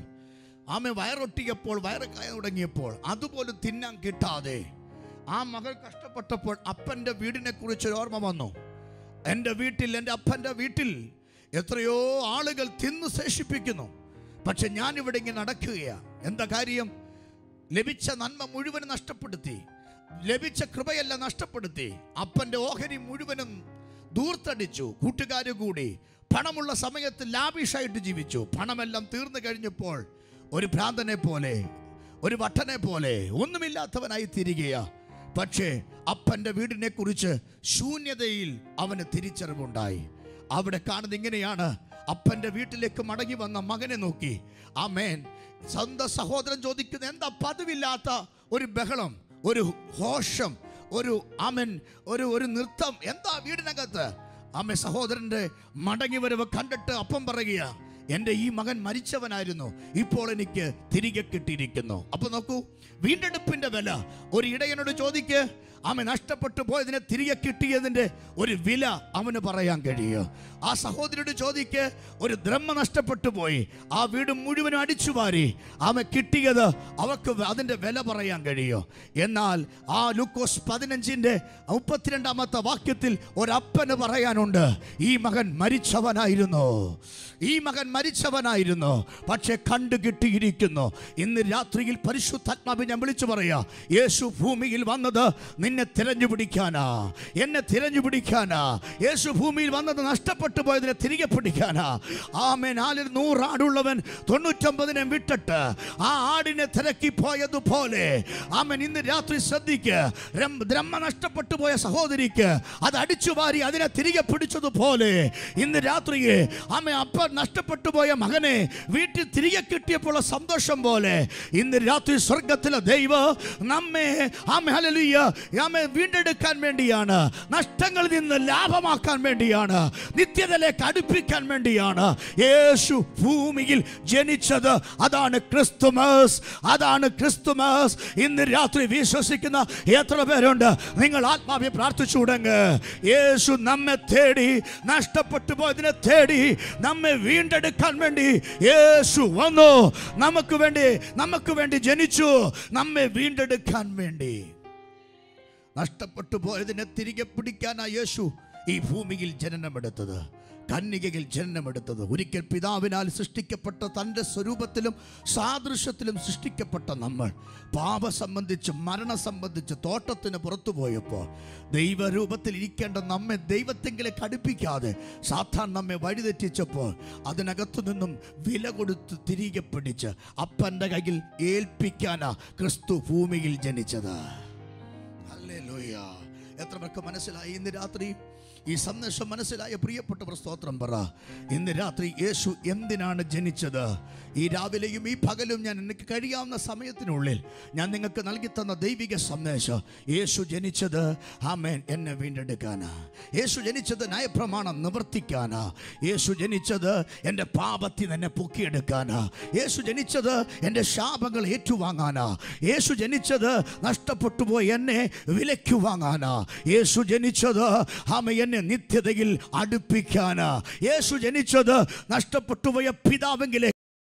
ആമ വയറൊട്ടിയപ്പോൾ വയറ് കയ തുടങ്ങിയപ്പോൾ അതുപോലും തിന്നാൻ കിട്ടാതെ ആ മകൾ കഷ്ടപ്പെട്ടപ്പോൾ അപ്പൻ്റെ വീടിനെ കുറിച്ച് ഒരു ഓർമ്മ വന്നു എൻ്റെ വീട്ടിൽ എൻ്റെ അപ്പൻ്റെ വീട്ടിൽ എത്രയോ ആളുകൾ തിന്ന് ശേഷിപ്പിക്കുന്നു പക്ഷെ ഞാനിവിടെ ഇങ്ങനെ നടക്കുകയാണ് എന്താ കാര്യം ലഭിച്ച നന്മ മുഴുവൻ നഷ്ടപ്പെടുത്തി ലഭിച്ച കൃപയെല്ലാം നഷ്ടപ്പെടുത്തി അപ്പൻ്റെ ഓഹരി മുഴുവനും ദൂർത്തടിച്ചു കൂട്ടുകാർ കൂടി പണമുള്ള സമയത്ത് ലാവിഷായിട്ട് ജീവിച്ചു പണമെല്ലാം തീർന്നു കഴിഞ്ഞപ്പോൾ ഒരു ഭ്രാന്തനെ പോലെ ഒരു വട്ടനെ പോലെ ഒന്നുമില്ലാത്തവനായി തിരികെയാ പക്ഷേ അപ്പൻ്റെ വീടിനെ കുറിച്ച് ശൂന്യതയിൽ അവന് തിരിച്ചറിവുണ്ടായി അവിടെ കാണുന്നത് ഇങ്ങനെയാണ് അപ്പൻ്റെ വീട്ടിലേക്ക് മടങ്ങി വന്ന മകനെ നോക്കി ആമേൻ സ്വന്തം സഹോദരൻ ചോദിക്കുന്ന എന്താ പതിവില്ലാത്ത ഒരു ബഹളം ഒരു ഘോഷം ഒരു അമൻ ഒരു ഒരു നൃത്തം എന്താ വീടിനകത്ത് അമ്മ സഹോദരന്റെ മടങ്ങി വരവ് കണ്ടിട്ട് അപ്പം പറയുക എൻ്റെ ഈ മകൻ മരിച്ചവനായിരുന്നു ഇപ്പോൾ എനിക്ക് തിരികെ കിട്ടിയിരിക്കുന്നു അപ്പൊ നോക്കൂ വീണ്ടെടുപ്പിന്റെ വില ഒരു ഇടയനോട് ചോദിക്ക് അവൻ നഷ്ടപ്പെട്ടു പോയതിനെ തിരികെ കിട്ടിയതിൻ്റെ ഒരു വില അവന് പറയാൻ കഴിയും ആ സഹോദരിയോട് ചോദിക്ക് ഒരു ദ്രഹ്മ നഷ്ടപ്പെട്ടു പോയി ആ വീട് മുഴുവനും അടിച്ചു വാരി അവൻ കിട്ടിയത് അവക്ക് അതിൻ്റെ വില പറയാൻ കഴിയും എന്നാൽ ആ ലൂക്കോസ് പതിനഞ്ചിൻ്റെ മുപ്പത്തിരണ്ടാമത്തെ വാക്യത്തിൽ ഒരപ്പന് പറയാനുണ്ട് ഈ മകൻ മരിച്ചവനായിരുന്നു ഈ മകൻ മരിച്ചവനായിരുന്നു പക്ഷെ കണ്ടു കിട്ടിയിരിക്കുന്നു ഇന്ന് രാത്രിയിൽ പരിശുദ്ധാത്മാവ് ഞാൻ വിളിച്ചു പറയാ യേശു ഭൂമിയിൽ വന്നത് നിന്നെ തിരഞ്ഞു പിടിക്കാനാ എന്നെ തിരഞ്ഞു പിടിക്കാനാ യേശു ഭൂമിയിൽ വന്നത് നഷ്ടപ്പെട്ടു പോയതിനെ തിരികെ പിടിക്കാനാ ആമേൻ ആലിൽ നൂറാടുള്ളവൻ തൊണ്ണൂറ്റൊമ്പതിനെ വിട്ടിട്ട് ആ ആടിനെ തിരക്കി പോയതുപോലെ ആമൻ ഇന്ന് രാത്രി ശ്രദ്ധിക്ക് രം- ബ്രഹ്മ നഷ്ടപ്പെട്ടു പോയ സഹോദരിക്ക് അത് അടിച്ചു വാരി അതിനെ തിരികെ പിടിച്ചതുപോലെ ഇന്ന് രാത്രിയെ ആമ അപ്പ നഷ്ടപ്പെട്ടു പോയ മകനെ വീട്ടിൽ തിരികെ കിട്ടിയപ്പോൾ ഉള്ള സന്തോഷം പോലെ ഇന്ന് രാത്രി സ്വർഗത്തിലെ ദൈവം നമ്മെ ആമ ഹല്ലേലൂയ ആമെ വീണ്ടെടുക്കാൻ വേണ്ടിയാണ് നഷ്ടങ്ങളിൽ നിന്ന് ലാഭമാക്കാൻ വേണ്ടിയാണ് നിത്യതയിലേക്ക് അടുപ്പിക്കാൻ വേണ്ടിയാണ് യേശു ഭൂമിയിൽ ജനിച്ചത് അതാണ് ക്രിസ്തുമസ് അതാണ് ക്രിസ്തുമസ് ഇന്ന് രാത്രി വിശ്വസിക്കുന്ന എത്ര പേരുണ്ട് നിങ്ങൾ ആത്മാവെ പ്രാർത്ഥിച്ചു തുടങ്ങ് യേശു നമ്മെ തേടി നഷ്ടപ്പെട്ടു പോയതിനെ തേടി നമ്മെ വീണ്ടെടുക്കാൻ വേണ്ടി യേശു വന്നു നമുക്ക് വേണ്ടി നമുക്ക് വേണ്ടി ജനിച്ചു നമ്മെ വീണ്ടെടുക്കാൻ വേണ്ടി നഷ്ടപ്പെട്ടു പോയതിനെ തിരികെ പിടിക്കാനാ യേശു ഈ ഭൂമിയിൽ ജനനമെടുത്തത് കന്യകയിൽ ജനനമെടുത്തത് ഒരിക്കൽ പിതാവിനാൽ സൃഷ്ടിക്കപ്പെട്ട തൻ്റെ സ്വരൂപത്തിലും സാദൃശ്യത്തിലും സൃഷ്ടിക്കപ്പെട്ട നമ്മൾ പാപ സംബന്ധിച്ച് മരണം സംബന്ധിച്ച് തോട്ടത്തിന് പുറത്തു പോയപ്പോൾ ദൈവരൂപത്തിൽ ഇരിക്കേണ്ട നമ്മെ ദൈവത്തെങ്കിലേക്ക് അടുപ്പിക്കാതെ സാധാരണ നമ്മെ വഴിതെറ്റിച്ചപ്പോൾ അതിനകത്തു നിന്നും വില കൊടുത്ത് തിരികെ പിടിച്ച് അപ്പൻ്റെ കയ്യിൽ ഏൽപ്പിക്കാനാ ക്രിസ്തു ഭൂമിയിൽ ജനിച്ചത് ഹല്ലേലൂയ. എത്ര പേർക്ക് മനസ്സിലായി ഇന്ന് രാത്രി ഈ സന്ദേശം മനസ്സിലായ പ്രിയപ്പെട്ടവർ സ്തോത്രം പറ ഇന്ന് രാത്രി യേശു എന്തിനാണ് ജനിച്ചത് ഈ രാവിലെയും ഈ പകലും ഞാൻ എനിക്ക് കഴിയാവുന്ന സമയത്തിനുള്ളിൽ ഞാൻ നിങ്ങൾക്ക് നൽകി തന്ന ദൈവിക സന്ദേശം യേശു ജനിച്ചത് ആമേൻ എന്നെ വീണ്ടെടുക്കാനാ യേശു ജനിച്ചത് നയപ്രമാണം നിവർത്തിക്കാനാ യേശു ജനിച്ചത് എൻ്റെ പാപത്തിൽ എന്നെ പൊക്കിയെടുക്കാനാ യേശു ജനിച്ചത് എൻ്റെ ശാപങ്ങൾ ഏറ്റുവാങ്ങാനാ യേശു ജനിച്ചത് നഷ്ടപ്പെട്ടു പോയി എന്നെ വിലയ്ക്ക് വാങ്ങാനാ യേശു ജനിച്ചത് ആമ എന്നെ നിത്യതയിൽ അടുപ്പിക്കാനാ യേശു ജനിച്ചത് നഷ്ടപ്പെട്ടു പോയ പിതാവെങ്കിലെ